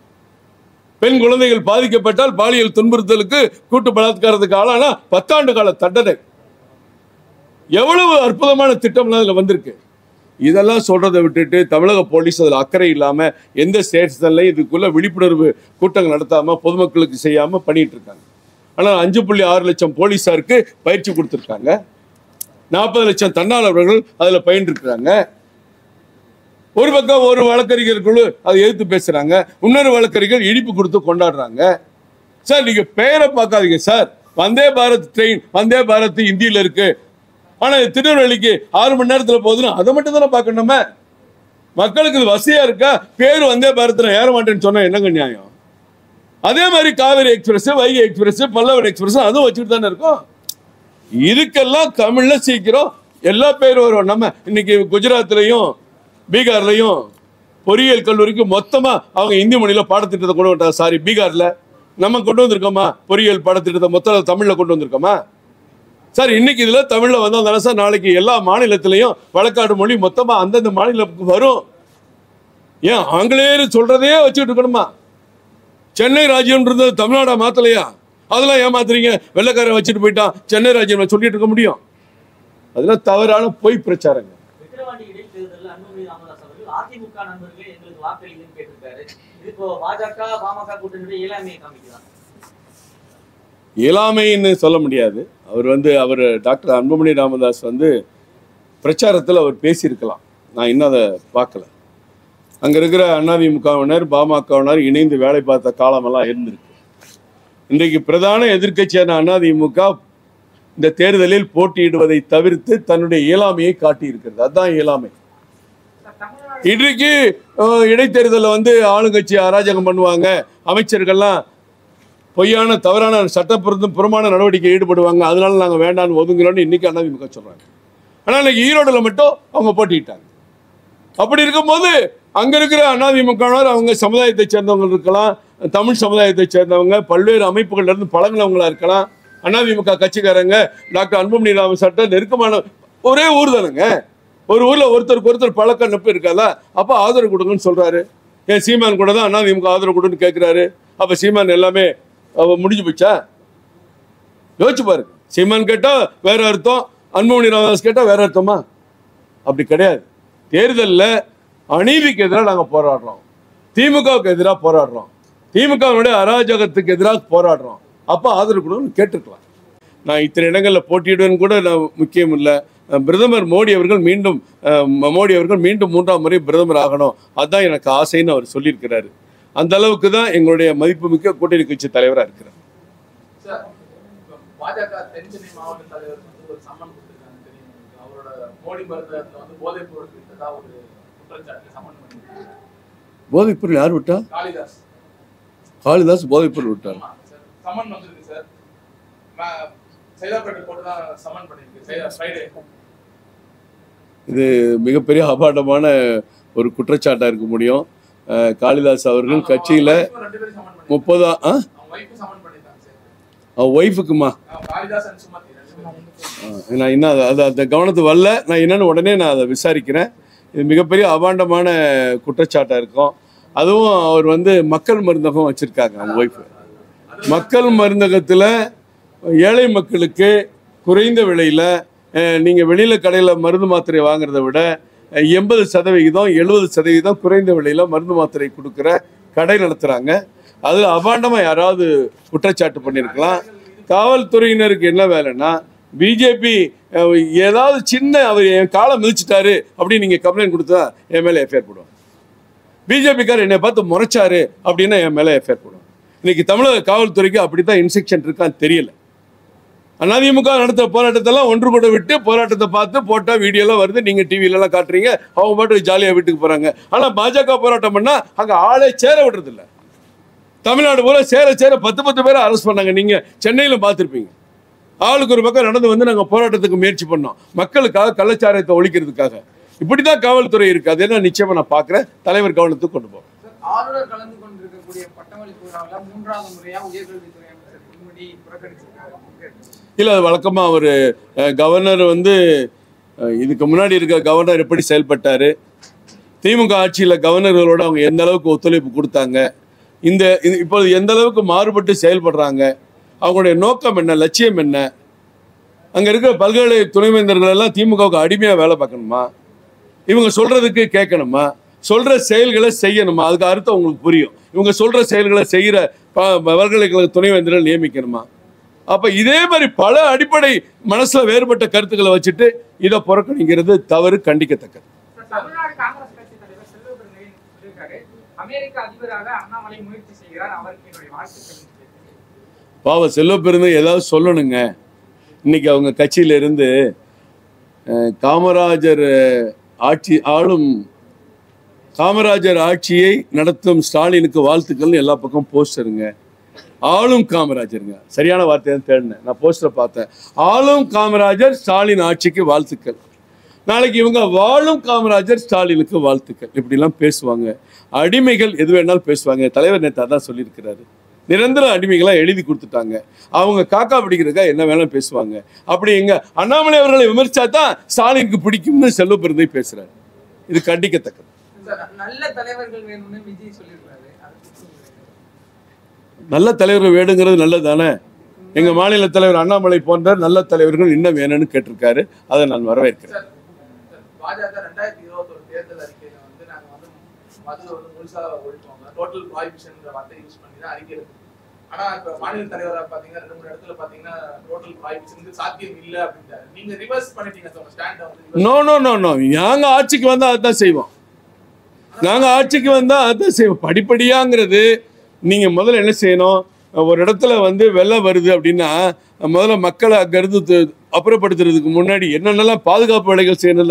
பெண் குழந்தைகள் பாதிக்கப்பட்டால் பாலியல் துன்புறுத்தலுக்கு கூட்டு பலாத்காரத்துக்கு ஆளானா பத்தாண்டு கால தண்டனை எவ்வளவு அற்புதமான திட்டம்லாம் அதுல வந்திருக்கு இதெல்லாம் சொல்றதை விட்டுட்டு தமிழக போலீஸ் அதில் அக்கறை இல்லாம எந்த ஸ்டேஷன்லையும் இதுக்குள்ள விழிப்புணர்வு கூட்டங்கள் நடத்தாம பொதுமக்களுக்கு செய்யாம பண்ணிட்டு இருக்காங்க ஆனால் அஞ்சு புள்ளி ஆறு லட்சம் போலீஸாருக்கு பயிற்சி கொடுத்துருக்காங்க நாற்பது லட்சம் தன்னாளர்கள் அதில் பயின்றிருக்கிறாங்க ஒரு பக்கம் ஒரு வழக்கறிஞர் குழு அதை எதிர்த்து பேசுறாங்க இன்னொரு வழக்கறிஞர் இனிப்பு கொடுத்து கொண்டாடுறாங்க சார் நீங்க பெயரை பார்க்காதீங்க சார் வந்தே பாரத் ட்ரெயின் வந்தே பாரத் இந்தியில இருக்கு ஆனா இது திருநெல்வேலிக்கு ஆறு மணி நேரத்துல போகுதுன்னா அதை மட்டும் தானே பார்க்கணுமே மக்களுக்கு இது வசதியா இருக்கா பேர் வந்தே பாரத்ல ஏற மாட்டேன்னு சொன்னா என்னங்க நியாயம் அதே மாதிரி Kaveri express Vaigai express Pallavan express அதுவும் வச்சுட்டு தானே இருக்கும் இதுக்கெல்லாம் தமிழ்ல சீக்கிரம் எல்லா பேரும் வரும் நம்ம இன்னைக்கு குஜராத்லயும் பீகார்லயும் பொறியியல் கல்லூரிக்கு மொத்தமா அவங்க இந்தி மொழியில பாடத்திட்டத்தை கொண்டு வந்துட்டாங்க சாரி பீகார்ல நம்ம கொண்டு வந்திருக்கோமா பொறியியல் பாடத்திட்டத்தை மொத்தம் தமிழ்ல கொண்டு வந்திருக்கோமா சார் இன்னைக்கு இதுல தமிழ்ல வந்தா தானே சார் நாளைக்கு எல்லா மாநிலத்திலையும் வழக்காடு மொழி மொத்தமா அந்தந்த மாநிலத்துக்கு வரும் ஏன் ஆங்கிலேயர் சொல்றதையே வச்சுட்டு இருக்கணுமா சென்னை ராஜ்யம் இருந்தது தமிழ்நாடா மாத்தலையா அதெல்லாம் ஏமாத்துறீங்க வெள்ளைக்காரன் வச்சுட்டு போயிட்டான் சென்னை ராஜ்யம் சொல்லிட்டு இருக்க முடியும் அதெல்லாம் தவறான பொய் பிரச்சாரங்க விக்கிரவாண்டி இடைத்தேர்தலில் அன்புமணி ராமதாஸ் அவர்கள் அதிமுக நண்பர்களே எங்களுக்கு வாக்களிங்கன்னு கேட்டிருக்காரு இது இப்போ பாஜக பாமக கூட்டணியுடைய இயலாமையை காமிக்கிறான் இயலாமைன்னு சொல்ல முடியாது அவர் வந்து அவர் டாக்டர் அன்புமணி ராமதாஸ் வந்து பிரச்சாரத்தில் அவர் பேசியிருக்கலாம் நான் இன்னும் அதை பார்க்கல அங்கே இருக்கிற அதிமுகவினர் பாமகவினர் இணைந்து வேலை பார்த்த காலமெல்லாம் இருந்திருக்கு இன்றைக்கு பிரதான எதிர்க்கட்சியான அதிமுக இந்த தேர்தலில் போட்டியிடுவதை தவிர்த்து தன்னுடைய இயலாமையை காட்டியிருக்கிறது அதுதான் இயலாமை சார், தமிழ்நாடு இன்றைக்கு அஹ், இடைத்தேர்தலில் வந்து ஆளுங்கட்சி அராஜகம் பண்ணுவாங்க அமைச்சர்கள்லாம் பொய்யான தவறான சட்டப்புறத்தும் புறமான நடவடிக்கை ஈடுபடுவாங்க அதனால நாங்கள் வேண்டாம்னு ஒதுங்குறோம்னு இன்னைக்கு அதிமுக சொல்றாங்க ஆனால் இன்னைக்கு ஈரோடுல மட்டும் அவங்க போட்டிட்டாங்க அப்படி இருக்கும்போது அங்க இருக்கிற அதிமுகவினர் அவங்க சமுதாயத்தை சேர்ந்தவங்க இருக்கலாம் தமிழ் சமுதாயத்தை சேர்ந்தவங்க பல்வேறு அமைப்புகள்ல இருந்து பழங்கினவங்களா இருக்கலாம் அதிமுக கட்சிக்காரங்க டாக்டர் அன்புமணி ராமசாட்ட நெருக்கமான ஒரே ஊர் தானுங்க ஒரு ஊர்ல ஒருத்தருக்கு ஒருத்தர் பழக்க நட்பு இருக்காதா அப்ப ஆதரவு கொடுங்கன்னு சொல்றாரு ஏன் சீமான் கூட தான் அதிமுக ஆதரவு கொடுன்னு கேட்கிறாரு அப்ப சீமான் எல்லாமே அவ முடிஞ்சு போச்சா யோசிச்சு பாருங்க சீமான் கேட்டா வேற அர்த்தம் அன்புமணி ராமதாஸ் கேட்டா வேற அர்த்தமா அப்படி கிடையாது தேர்தலில் அநீதிக்கு எதிராக நாங்கள் போராடுறோம் திமுகவுக்கு எதிராக போராடுறோம் திமுகவினுடைய அராஜகத்துக்கு எதிராக போராடுறோம் அப்போ ஆதரவு கொடுன்னு கேட்டுருக்கலாம் நான் இத்தனை இடங்களில் போட்டியிடுவேன்னு கூட நான் முக்கியம் இல்லை அஹ் பிரதமர் மோடி அவர்கள் மீண்டும் அஹ் மோடி அவர்கள் மீண்டும் மூன்றாம் முறை பிரதமர் ஆகணும் அதுதான் எனக்கு ஆசைன்னு அவர் சொல்லியிருக்கிறாரு அந்த அளவுக்கு தான் எங்களுடைய மதிப்புமிக்க கூட்டணி கட்சி தலைவராக இருக்கிறார் சார் இப்ப பாஜக தென் சென்னை மாவட்ட தலைவர் வந்து ஒரு சம்மன் கொடுத்திருக்காங்க தெரியும் உங்களுக்கு. அவரோட மோடி மருந்தகத்துல வந்து போதைப் பொருள் விற்றதா ஒரு குற்றச்சாட்டு சம்மன் பண்ணிருக்காங்க போதைப்பொருள் யார் விட்டா காளிதாஸ் காளிதாஸ் போதைப்பொருள் விட்டார் ஆமா சார் சம்மன் வந்திருக்கு சார் ம- சைதாப்பேட்டை கோர்ட் தான் சம்மன் பண்ணிருக்கு சைதா ஃப்ரைடே இது மிகப்பெரிய அபாண்டமான ஒரு குற்றச்சாட்டாக இருக்க முடியும் அஹ் காளிதாஸ் அவர்கள் கட்சியில் ரெண்டு பேரும் சம்மன் பண்ணி முப்பதா ஆ அவங்க ஒய்ஃபு சம்மன் பண்ணிருக்காங்க சார் அவன் ஒய்ஃபுக்குமா அவங்க காளிதாஸ் அண்ட் சுமதி ரெண்டு பேரும் நான் இன்னும் அது அந்த கவனத்து வரல நான் என்னன்னு உடனே நான் அதை விசாரிக்கிறேன் இது மிகப்பெரிய அபாண்டமான குற்றச்சாட்டாக இருக்கும் அதுவும் அவர் வந்து மக்கள் மருந்தகம் வச்சுருக்காங்க அவங்க ஒய்ஃபு மக்கள் மருந்தகத்தில் ஏழை மக்களுக்கு குறைந்த விலையில் நீங்கள் வெளியில் கடையில் மருந்து மாத்திரை வாங்குறதை விட எண்பது சதவிகிதம் எழுபது சதவிகிதம் குறைந்த விலையில் மருந்து மாத்திரை கொடுக்குற கடை நடத்துகிறாங்க அதில் அபாண்டமாக யாராவது குற்றச்சாட்டு பண்ணியிருக்கலாம் காவல்துறையினருக்கு என்ன வேலைன்னா பிஜேபி ஏதாவது சின்ன அவர் என் காலை மிதிச்சிட்டாரு அப்படின்னு நீங்கள் கம்ப்ளைண்ட் கொடுத்தா என் மேலே எஃப்ஐஆர் போடுவாங்க பிஜேபிக்கார் என்னை பார்த்து முறைச்சாரு அப்படின்னா என் மேலே எஃப்ஐஆர் போடுவாங்க இன்னைக்கு தமிழக காவல்துறைக்கு அப்படி தான் இன்ஸ்ட்ரக்ஷன் இருக்கான்னு தெரியல அதிமுக நடத்துற போராட்டத்தெல்லாம் ஒன்று கூட விட்டு போராட்டத்தை பார்த்து போட்டா வீடியோலாம் வருது நீங்க டிவில எல்லாம் காட்டுறீங்க அவங்க பாட்டு ஜாலியா வீட்டுக்கு போறாங்க ஆனா பாஜக போராட்டம் பண்ணா அங்க ஆளே சேர விடுறது இல்ல தமிழ்நாடு பூரா சேர சேர பத்து பத்து பேரை அரெஸ்ட் பண்ணாங்க நீங்க சென்னையில பார்த்துருப்பீங்க ஆளுக்கு ஒரு பக்கம் நடந்து வந்து நாங்க போராட்டத்துக்கு முயற்சி பண்ணோம் மக்களுக்காக கள்ளச்சாராயத்தை ஒழிக்கிறதுக்காக இப்படிதான் காவல்துறை இருக்கு அது என்ன நிச்சயமா நான் பார்க்கிறேன் தலைவர் கவனத்துக்கு கொண்டு போறேன் ஆளுநர் கலந்து கொண்டிருக்கக்கூடிய பட்டமளிப்பு விழாவில் மூன்றாவது முறையா உயர்கல்வித்துறை அமைச்சர் பொன்முடி புறக்கணிச்சிருக்காரு இல்லை அது வழக்கமாக அவர் கவர்னர் வந்து அஹ், இதுக்கு முன்னாடி இருக்க கவர்னர் எப்படி செயல்பட்டார் திமுக ஆட்சியில் கவர்னர்களோட அவங்க எந்த அளவுக்கு ஒத்துழைப்பு கொடுத்தாங்க இந்த இது- இப்பொழுது எந்த அளவுக்கு மாறுபட்டு செயல்படுறாங்க அவங்களுடைய நோக்கம் என்ன லட்சியம் என்ன அங்கே இருக்கிற பல்கலை துணைவேந்தர்கள் எல்லாம் திமுகவுக்கு அடிமையாக வேலை பார்க்கணுமா இவங்க சொல்றதுக்கு கேட்கணுமா சொல்ற செயல்களை செய்யணுமா அதுக்கு அர்த்தம் உங்களுக்கு புரியும் இவங்க சொல்ற செயல்களை செய்கிற ப- பல்கலைக்கழக துணைவேந்தர்கள் நியமிக்கணுமா அப்ப இதே மாதிரி பல அடிப்படை மனசுல வேறுபட்ட கருத்துக்களை வச்சுட்டு இதை புறக்கணிக்கிறது தவறு கண்டிக்கத்தக்கது தமிழ்நாடு காங்கிரஸ் கட்சி தலைவர் செல்வ பெருந்தகை சொல்லியிருக்காரு அமெரிக்க அதிபராக அண்ணாமலை முயற்சி செய்கிறார் அவருக்கு என்னுடைய வாழ்த்துக்கள் பாவ செல்வ பெருந்து ஏதாவது சொல்லணுங்க இன்னைக்கு அவங்க கட்சியில இருந்து அஹ், காமராஜர் அஹ், ஆட்சி ஆளும் காமராஜர் ஆட்சியை நடத்தும் ஸ்டாலினுக்கு வாழ்த்துக்கள்னு எல்லா பக்கம் போஸ்டருங்க ஆளும் காமராஜருங்க சரியான வார்த்தையை தான் தேடினேன் நான் போஸ்டரை பார்த்தேன் ஆளும் காமராஜர் ஸ்டாலின் ஆட்சிக்கு வாழ்த்துக்கள் நாளைக்கு இவங்க வாழும் காமராஜர் ஸ்டாலினுக்கு வாழ்த்துக்கள் இப்படிலாம் பேசுவாங்க அடிமைகள் எது வேணாலும் பேசுவாங்க தலைவர் நேத்தா தான் சொல்லியிருக்கிறாரு நிரந்தர அடிமைகளா எழுதி கொடுத்துட்டாங்க அவங்க காக்கா பிடிக்கிறதுக்கா என்ன வேணாலும் பேசுவாங்க அப்படி எங்க அண்ணாமலை அவர்களை விமர்சிச்சா தான் ஸ்டாலினுக்கு பிடிக்கும்னு செல்வ பெருந்தை பேசுறாரு இது கண்டிக்கத்தக்கது சார், நல்ல தலைவர்கள் வேணும்னு விஜய் சொல்லியிருக்காரு அதை பத்தி நல்ல தலைவர் வேணுங்கிறது நல்லது தானே ம். எங்க மாநில தலைவர் அண்ணாமலை போன்ற நல்ல தலைவர்கள் இன்னும் வேணும்னு கேட்டிருக்காரு அதை நான் வரவேற்கிறேன் சார், சார், பாஜக ரெண்டாயிரத்தி இருபத்தொரு தேர்தல் அறிக்கையில வந்து நாங்க வந்து மது வந்து முழுசா ஒழிப்போம் டோட்டல் ப்ராஹிபிஷன் வார்த்தை யூஸ் பண்ணி தான் அறிக்கை இருக்கு ஆனா இப்ப மாநில தலைவரா பாத்தீங்கன்னா ரெண்டு மூணு இடத்துல பாத்தீங்கன்னா டோட்டல் ப்ராஹிபிஷனுக்கு சாத்தியம் இல்ல அப்படின்றாரு நீங்க ரிவர்ஸ் பண்ணிட்டீங்க சார் ஸ்டாண்ட் வந்து நோ நோ நோ நோ நாங்க ஆட்சிக்கு வந்தா அதான் செய்வோம் நாங்க ஆட்சிக்கு வந்தா அதான் செய்வோம் படிப்படியாங்கிறது நீங்க முதல்ல என்ன செய்யணும் ஒரு இடத்துல வந்து வெள்ளம் வருது அப்படின்னா முதல்ல மக்களை அங்கிருந்து து- அப்புறப்படுத்துறதுக்கு முன்னாடி என்னென்னலாம் பாதுகாப்பு வேலைகள் செய்யணும்ல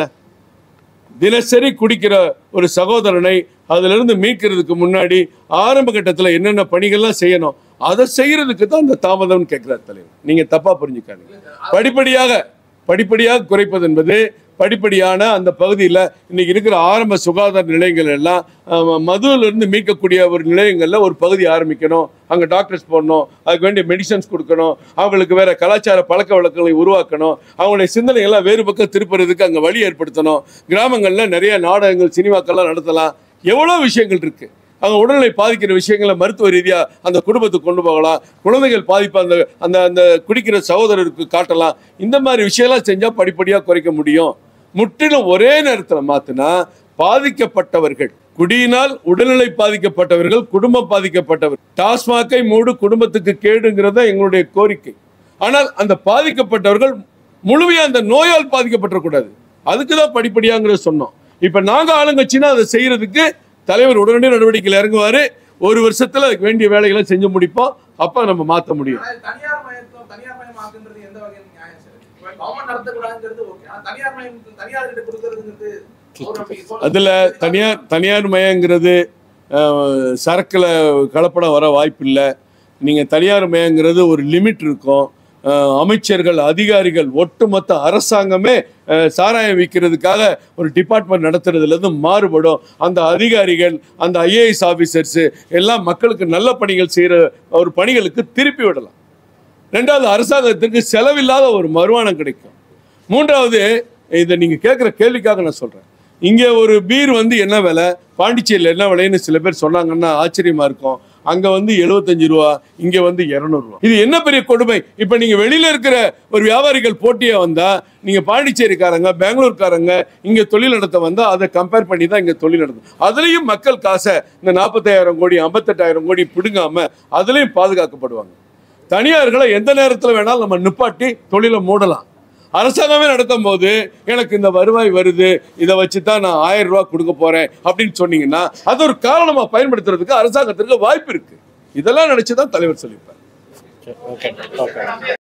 தினசரி குடிக்கிற ஒரு சகோதரனை அதிலிருந்து மீட்கிறதுக்கு முன்னாடி ஆரம்ப கட்டத்தில் என்னென்ன பணிகள்லாம் செய்யணும் அதை செய்யறதுக்கு தான் அந்த தாமதம்னு கேட்கிறார் தலைவர் நீங்க தப்பா புரிஞ்சுக்காதீங்க படிப்படியாக படிப்படியாக குறைப்பது என்பது படிப்படியான அந்த பகுதியில் இன்னைக்கு இருக்கிற ஆரம்ப சுகாதார நிலையங்கள் எல்லாம் அஹ், மதுவிலிருந்து மீட்கக்கூடிய ஒரு நிலையங்களில் ஒரு பகுதி ஆரம்பிக்கணும் அங்கே டாக்டர்ஸ் போடணும் அதுக்கு வேண்டிய மெடிசன்ஸ் கொடுக்கணும் அவங்களுக்கு வேற கலாச்சார பழக்க வழக்கங்களை உருவாக்கணும் அவங்களுடைய சிந்தனைகள்லாம் வேறு பக்கம் திருப்புறதுக்கு அங்கே வழி ஏற்படுத்தணும் கிராமங்களில் நிறைய நாடகங்கள் சினிமாக்கள்லாம் நடத்தலாம் எவ்வளோ விஷயங்கள் இருக்கு அவங்க உடல்நிலை பாதிக்கிற விஷயங்களை மருத்துவ ரீதியா அந்த குடும்பத்துக்கு கொண்டு போகலாம் குழந்தைகள் பாதிப்பு அந்த அந்த அந்த குடிக்கிற சகோதரருக்கு காட்டலாம் இந்த மாதிரி விஷயம்லாம் செஞ்சா படிப்படியா குறைக்க முடியும் முற்றிலும் ஒரே நேரத்தில் மாத்தினா பாதிக்கப்பட்டவர்கள் குடியினால் உடல்நிலை பாதிக்கப்பட்டவர்கள் குடும்பம் பாதிக்கப்பட்டவர் டாஸ்மாகை மூடு குடும்பத்துக்கு கேடுங்கிறத எங்களுடைய கோரிக்கை ஆனால் அந்த பாதிக்கப்பட்டவர்கள் முழுமையா அந்த நோயால் பாதிக்கப்பட்டக்கூடாது அதுக்கு தான் படிப்படியாங்கிறத சொன்னோம் இப்ப நாங்க ஆளுங்கட்சினா அதை செய்யறதுக்கு தலைவர் உடனடி நடவடிக்கையில் இறங்குவாரு ஒரு வருஷத்துல அதுக்கு வேண்டிய வேலைகளை செஞ்சு முடிப்போம் அப்ப நம்ம மாத்த முடியும் ஆனா தனியார் மயத்தம் தனியார் மயமாக்குன்றது எந்த வகையில் நியாயம் சார் இப்ப கவர்மெண்ட் நடத்தக்கூடாதுங்கிறது ஓகே ஆனா தனியார் மயம் தனியார் கிட்ட கொடுக்கறதுங்கிறது அவர் அப்படி சொல்ல- அதுல தனியார் தனியார் மயங்கிறது அஹ், சரக்குல கலப்படம் வர வாய்ப்பில்லை நீங்க தனியார் மயங்கிறது ஒரு லிமிட் இருக்கும் அஹ், அமைச்சர்கள் அதிகாரிகள் ஒட்டுமொத்த அரசாங்கமே அஹ், சாராயம் விற்கிறதுக்காக ஒரு டிபார்ட்மெண்ட் நடத்துறதுலேருந்து மாறுபடும் அந்த அதிகாரிகள் அந்த ஐஏஎஸ் ஆஃபீஸர்ஸு எல்லாம் மக்களுக்கு நல்ல பணிகள் செய்கிற ஒரு பணிகளுக்கு திருப்பி விடலாம் ரெண்டாவது அரசாங்கத்திற்கு செலவில்லாத ஒரு வருமானம் கிடைக்கும் மூன்றாவது இதை நீங்கள் கேட்குற கேள்விக்காக நான் சொல்கிறேன் இங்கே ஒரு பீர் வந்து என்ன விலை பாண்டிச்சேரியில் என்ன விலைன்னு சில பேர் சொன்னாங்கன்னா ஆச்சரியமா இருக்கும் அங்கே வந்து எழுபத்தஞ்சு ரூபா இங்கே வந்து இரநூறுவா இது என்ன பெரிய கொடுமை இப்போ நீங்கள் வெளியில் இருக்கிற ஒரு வியாபாரிகள் போட்டியாக வந்தால் நீங்கள் பாண்டிச்சேரிக்காரங்க பெங்களூர்காரங்க இங்கே தொழில் நடத்த வந்தால் அதை கம்பேர் பண்ணி தான் இங்கே தொழில் நடத்தும் அதுலேயும் மக்கள் காசை இந்த நாற்பத்தாயிரம் கோடி ஐம்பத்தெட்டாயிரம் கோடி பிடுங்காம அதுலேயும் பாதுகாக்கப்படுவாங்க தனியார்களை எந்த நேரத்தில் வேணாலும் நம்ம நிப்பாட்டி தொழிலை மூடலாம் அரசாங்கமே நடத்தும் போது எனக்கு இந்த வருவாய் வருது இதை வச்சு தான் நான் ஆயிரம் ரூபாய் கொடுக்க போறேன் அப்படின்னு சொன்னீங்கன்னா அது ஒரு காரணமா பயன்படுத்துறதுக்கு அரசாங்கத்திற்கு வாய்ப்பு இருக்கு இதெல்லாம் நினைச்சு தான் தலைவர் சொல்லியிருப்பார் ஓகே ஓகே